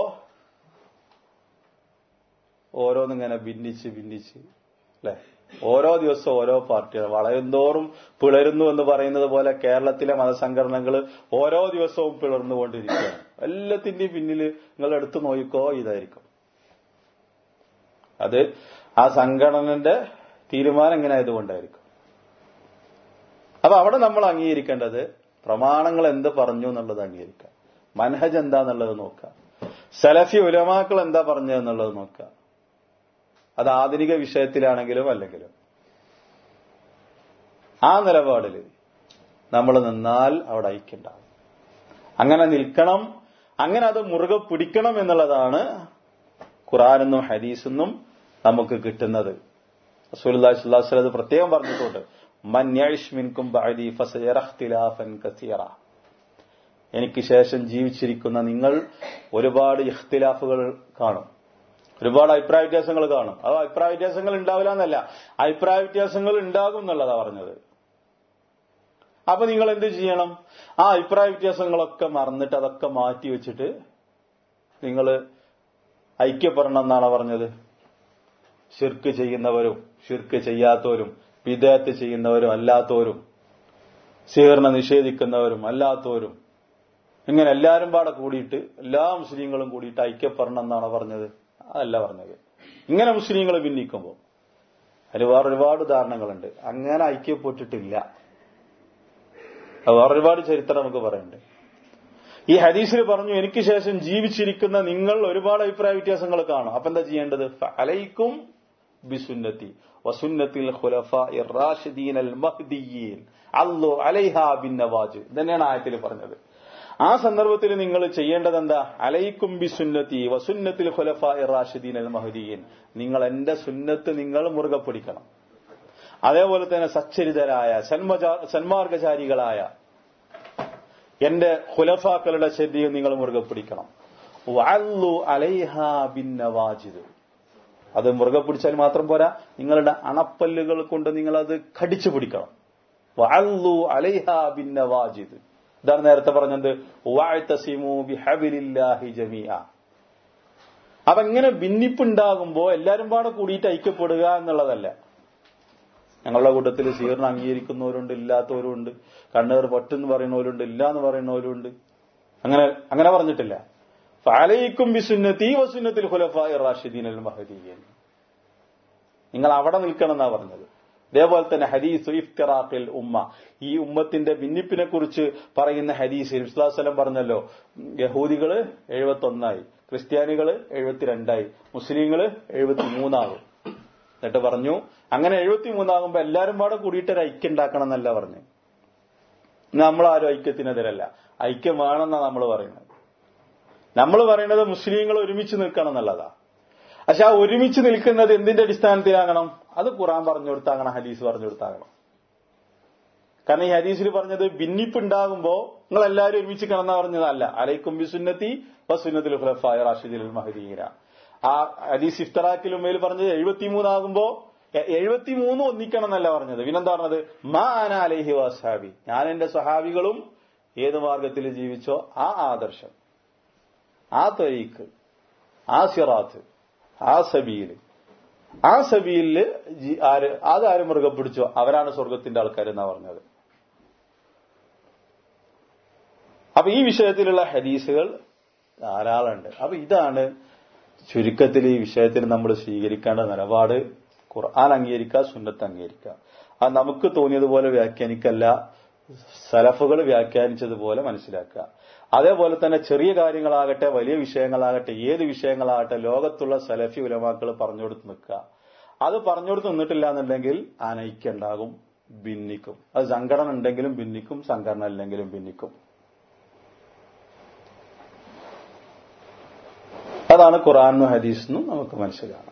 ഓരോന്നിങ്ങനെ ഭിന്നിച്ച് ഭിന്നിച്ച് അല്ലെ ഓരോ ദിവസവും ഓരോ പാർട്ടികൾ വളയുന്തോറും പിളരുന്നു എന്ന് പറയുന്നത് പോലെ കേരളത്തിലെ മതസംഘടനകൾ ഓരോ ദിവസവും പിളർന്നുകൊണ്ടിരിക്കുകയാണ് എല്ലാത്തിന്റെയും പിന്നിൽ നിങ്ങൾ എടുത്തു നോക്കിക്കോ ഇതായിരിക്കും അത് ആ സംഘടനന്റെ തീരുമാനം എങ്ങനെ ആയതുകൊണ്ടായിരിക്കും അപ്പൊ അവിടെ നമ്മൾ അംഗീകരിക്കേണ്ടത് പ്രമാണങ്ങൾ എന്ത് പറഞ്ഞു എന്നുള്ളത് അംഗീകരിക്കുക മനഹജ് എന്താന്നുള്ളത് നോക്കുക സലഫി ഉലമാക്കൾ എന്താ പറഞ്ഞതെന്നുള്ളത് നോക്കുക അത് ആധുനിക വിഷയത്തിലാണെങ്കിലും അല്ലെങ്കിലും ആ നിലപാടിൽ നമ്മൾ നിന്നാൽ അവിടെ ഐക്യണ്ടാവും അങ്ങനെ നിൽക്കണം അങ്ങനെ അത് മുറുകെ പിടിക്കണം എന്നുള്ളതാണ് ഖുറാനെന്നും ഹദീസെന്നും നമുക്ക് കിട്ടുന്നത് റസൂലുള്ളാഹി സ്വല്ലല്ലാഹു അലൈഹി വസല്ലം പ്രത്യേകം പറഞ്ഞിട്ടുണ്ട് മൻ യഇഷ് മിൻകും ബഅദി ഫസയറ ഇഖ്തിലാഫൻ കസീറ എനിക്ക് ശേഷം ജീവിച്ചിരിക്കുന്ന നിങ്ങൾ ഒരുപാട് ഇഖ്തിലാഫുകൾ കാണും ഒരുപാട് അഭിപ്രായ വ്യത്യാസങ്ങൾ കാണും അത് അഭിപ്രായ വ്യത്യാസങ്ങൾ ഉണ്ടാവില്ല എന്നല്ല അഭിപ്രായ വ്യത്യാസങ്ങൾ ഉണ്ടാകും എന്നുള്ളതാ പറഞ്ഞത് അപ്പൊ നിങ്ങൾ എന്ത് ചെയ്യണം ആ അഭിപ്രായ വ്യത്യാസങ്ങളൊക്കെ മറന്നിട്ട് അതൊക്കെ മാറ്റി വെച്ചിട്ട് നിങ്ങൾ ഐക്യപ്പെടണം എന്നാണ് പറഞ്ഞത് ഷിർക്ക് ചെയ്യുന്നവരും ഷിർക്ക് ചെയ്യാത്തവരും വിദേഹത്ത് ചെയ്യുന്നവരും അല്ലാത്തവരും സിഹറിനെ നിഷേധിക്കുന്നവരും അല്ലാത്തവരും ഇങ്ങനെ എല്ലാരും പാടെ കൂടിയിട്ട് എല്ലാ മുസ്ലിങ്ങളും കൂടിയിട്ട് ഐക്യപ്പെടണം എന്നാണ് പറഞ്ഞത് അതല്ല പറഞ്ഞത് ഇങ്ങനെ മുസ്ലിങ്ങൾ ഭിന്നിക്കുമ്പോൾ അതിന് വേറെ ഒരുപാട് ഉദാഹരണങ്ങളുണ്ട് അങ്ങനെ ഐക്യപ്പെട്ടിട്ടില്ല അത് വേറെ ഒരുപാട് ചരിത്രം നമുക്ക് പറയണ്ട് ഈ ഹദീസിൽ പറഞ്ഞു എനിക്ക് ശേഷം ജീവിച്ചിരിക്കുന്ന നിങ്ങൾ ഒരുപാട് അഭിപ്രായ വ്യത്യാസങ്ങൾ കാണും അപ്പൊ എന്താ ചെയ്യേണ്ടത് അലൈക്കും ബിസുന്നത്തി വസുന്നത്തിൽ റാഷിദീൻ അൽ മഹ്ദിയീൻ അല്ലോ അലൈഹ ബിൻ നവാജ് ഇതന്നെയാണ് ആയത്തിൽ പറഞ്ഞത് ആ സന്ദർഭത്തിൽ നിങ്ങൾ ചെയ്യേണ്ടത് എന്താ അലൈക്കും ബി സുന്നത്തി വസുന്നത്തിൽ ഖുലഫ റാഷിദീൻ അൽ മഹദീൻ നിങ്ങൾ എന്റെ സുന്നത്ത് നിങ്ങൾ മുറുകെ പിടിക്കണം അതേപോലെ തന്നെ സച്ചരിതരായ സന്മാർഗചാരികളായ എന്റെ ഖുലഫാക്കളുടെ ശരീരം നിങ്ങൾ മുറുകെ പിടിക്കണം വഅല്ലു അലൈഹ ബിൻ നവാജിദ് അത് മുറുകെ പിടിച്ചാൽ മാത്രം പോരാ നിങ്ങളുടെ അണപ്പല്ലുകൾ കൊണ്ട് നിങ്ങൾ അത് കടിച്ചു പിടിക്കണം വഅല്ലു അലൈഹ ബിൻ നവാജിദ് ഇതാണ് നേരത്തെ പറഞ്ഞത് വഅതസിമു ബിഹബിലില്ലാഹി ജമീഅ അപ്പൊ ഇങ്ങനെ ഭിന്നിപ്പുണ്ടാകുമ്പോ എല്ലാരും പാടെ കൂടിയിട്ട് ഐക്യപ്പെടുക എന്നുള്ളതല്ല ഞങ്ങളുടെ കൂട്ടത്തിൽ സീറിന് അംഗീകരിക്കുന്നവരുണ്ട് ഇല്ലാത്തവരുണ്ട് കണ്ണൂർ പൊട്ടെന്ന് പറയുന്നവരുണ്ട് ഇല്ല എന്ന് പറയുന്നവരുണ്ട് അങ്ങനെ അങ്ങനെ പറഞ്ഞിട്ടില്ല ഫാലയിക്കും ബിസുന്നത്തി വസുന്നത്തിൽ ഖുലഫായി റാഷിദീൻ അൽ മഹദീൻ നിങ്ങൾ അവിടെ നിൽക്കണം എന്നാ പറഞ്ഞത് ഇതേപോലെ തന്നെ ഹദീസ് ഇഫ്തിറാഖിൽ ഉമ്മ ഈ ഉമ്മത്തിന്റെ ഭിന്നിപ്പിനെ കുറിച്ച് പറയുന്ന ഹദീസ് ഇസ്ലാസ്ലം പറഞ്ഞല്ലോ യഹൂദികള് എഴുപത്തി ഒന്നായി ക്രിസ്ത്യാനികള് എഴുപത്തിരണ്ടായി മുസ്ലിങ്ങള് എഴുപത്തി മൂന്നാകും എന്നിട്ട് പറഞ്ഞു അങ്ങനെ എഴുപത്തി മൂന്നാകുമ്പോ എല്ലാരും പാടെ കൂടിയിട്ട് ഒരു ഐക്യം ഉണ്ടാക്കണം എന്നല്ല പറഞ്ഞു നമ്മൾ ആരും ഐക്യത്തിനെതിരല്ല ഐക്യം വേണമെന്നാ നമ്മൾ പറയുന്നത് നമ്മൾ പറയുന്നത് മുസ്ലിങ്ങൾ ഒരുമിച്ച് നിൽക്കണം എന്നുള്ളതാ പക്ഷെ ആ ഒരുമിച്ച് നിൽക്കുന്നത് എന്തിന്റെ അടിസ്ഥാനത്തിലാകണം അത് ഖുറാൻ പറഞ്ഞു കൊടുത്താകണം ഹദീസ് പറഞ്ഞു കൊടുത്താകണം കാരണം ഈ ഹദീസിൽ പറഞ്ഞത് ഭിന്നിപ്പുണ്ടാകുമ്പോ നിങ്ങൾ എല്ലാവരും ഒരുമിച്ച് കിടന്ന പറഞ്ഞതല്ല അലൈക്കും ബിസുന്നത്തി വസുന്നത്തിൽ ഖുലഫായ റാഷിദിൽ മഹദീന ആ ഹദീസ് ഇഫ്തറാക്കിലും മേൽ പറഞ്ഞത് എഴുപത്തിമൂന്നാകുമ്പോ എഴുപത്തിമൂന്ന് ഒന്നിക്കണം എന്നല്ല പറഞ്ഞത് പിന്നെന്താ പറഞ്ഞത് മാ അന അലൈഹി വസ്ഹാബി ഞാൻ എന്റെ സ്വഹാബികളും ഏത് മാർഗത്തിൽ ജീവിച്ചോ ആ ആദർശം ആ തൊയ്ക്ക് ആ സിറാത്ത് ആ സബീല് ആ സബീലില് ആര് അതാര് മുറുകെ പിടിച്ചോ അവരാണ് സ്വർഗത്തിന്റെ ആൾക്കാർ എന്നാ പറഞ്ഞത് അപ്പൊ ഈ വിഷയത്തിലുള്ള ഹദീസുകൾ ധാരാളമുണ്ട് അപ്പൊ ഇതാണ് ചുരുക്കത്തിൽ ഈ വിഷയത്തിൽ നമ്മൾ സ്വീകരിക്കേണ്ട നിലപാട് ഖുർആൻ അംഗീകരിക്കുക സുന്നത്ത് അംഗീകരിക്കുക അത് നമുക്ക് തോന്നിയതുപോലെ വ്യാഖ്യാനിക്കല്ല സലഫുകൾ വ്യാഖ്യാനിച്ചതുപോലെ മനസ്സിലാക്കുക അതേപോലെ തന്നെ ചെറിയ കാര്യങ്ങളാകട്ടെ വലിയ വിഷയങ്ങളാകട്ടെ ഏത് വിഷയങ്ങളാകട്ടെ ലോകത്തുള്ള സലഫി ഉലമാക്കൾ പറഞ്ഞു കൊടുത്ത് നിൽക്കുക അത് പറഞ്ഞു കൊടുത്ത് നിന്നിട്ടില്ല എന്നുണ്ടെങ്കിൽ അനൈക്യം ഉണ്ടാകും ഭിന്നിക്കും അത് സംഘടന ഉണ്ടെങ്കിലും ഭിന്നിക്കും സംഘടന ഇല്ലെങ്കിലും ഭിന്നിക്കും അതാണ് ഖുറാനും ഹദീസെന്നും നമുക്ക് മനസ്സിലാകണം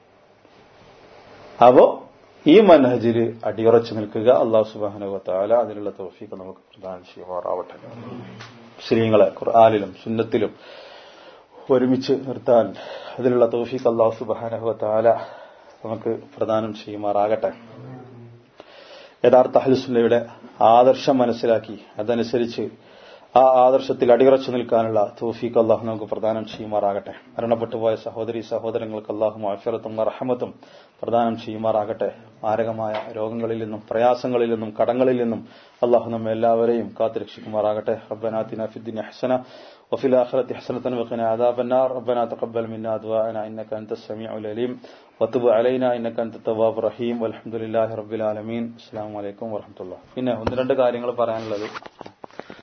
അപ്പോ ഈ മനഹജിൽ അടിയുറച്ചു നിൽക്കുക അള്ളാഹു സുബാനുവത്താല അതിനുള്ള തോഫീക്ക് നമുക്ക് പ്രദാനം ചെയ്യുമാറാവട്ടെ മുസ്ലിങ്ങളെ ഖുർആാനിലും സുന്നത്തിലും ഒരുമിച്ച് നിർത്താൻ അതിനുള്ള തോഫീക്ക് അള്ളാഹു സുബാനുവത്താല നമുക്ക് പ്രദാനം ചെയ്യുമാറാകട്ടെ യഥാർത്ഥ അഹ്ലുസുന്നയുടെ ആദർശം മനസ്സിലാക്കി അതനുസരിച്ച് ആ ആദർശത്തിൽ അടിയുറച്ചു നിൽക്കാനുള്ള തോഫീക്ക് അള്ളാഹു നമുക്ക് പ്രദാനം ചെയ്യുമാറാകട്ടെ മരണപ്പെട്ടുപോയ സഹോദരി സഹോദരങ്ങൾക്ക് അള്ളാഹു മാഫിറത്തും റഹമത്തും പ്രദാനം ചെയ്യുമാറാകട്ടെ മാരകമായ രോഗങ്ങളിൽ നിന്നും പ്രയാസങ്ങളിൽ നിന്നും കടങ്ങളിൽ നിന്നും അള്ളാഹു നമ്മെ എല്ലാവരെയും കാത്തുരക്ഷിക്കുമാറാകട്ടെ റബ്ബനാത്തിന ഫിദ്ദിൻ ഹസന وفي الآخرة حسنة وقنا عذاب النار ربنا تقبل منا دعاءنا إنك أنت السميع العليم وتب علينا إنك أنت التواب الرحيم والحمد لله رب العالمين السلام عليكم ورحمة الله പിന്നെ ഒന്ന് രണ്ട് കാര്യങ്ങൾ പറയാനുള്ളത്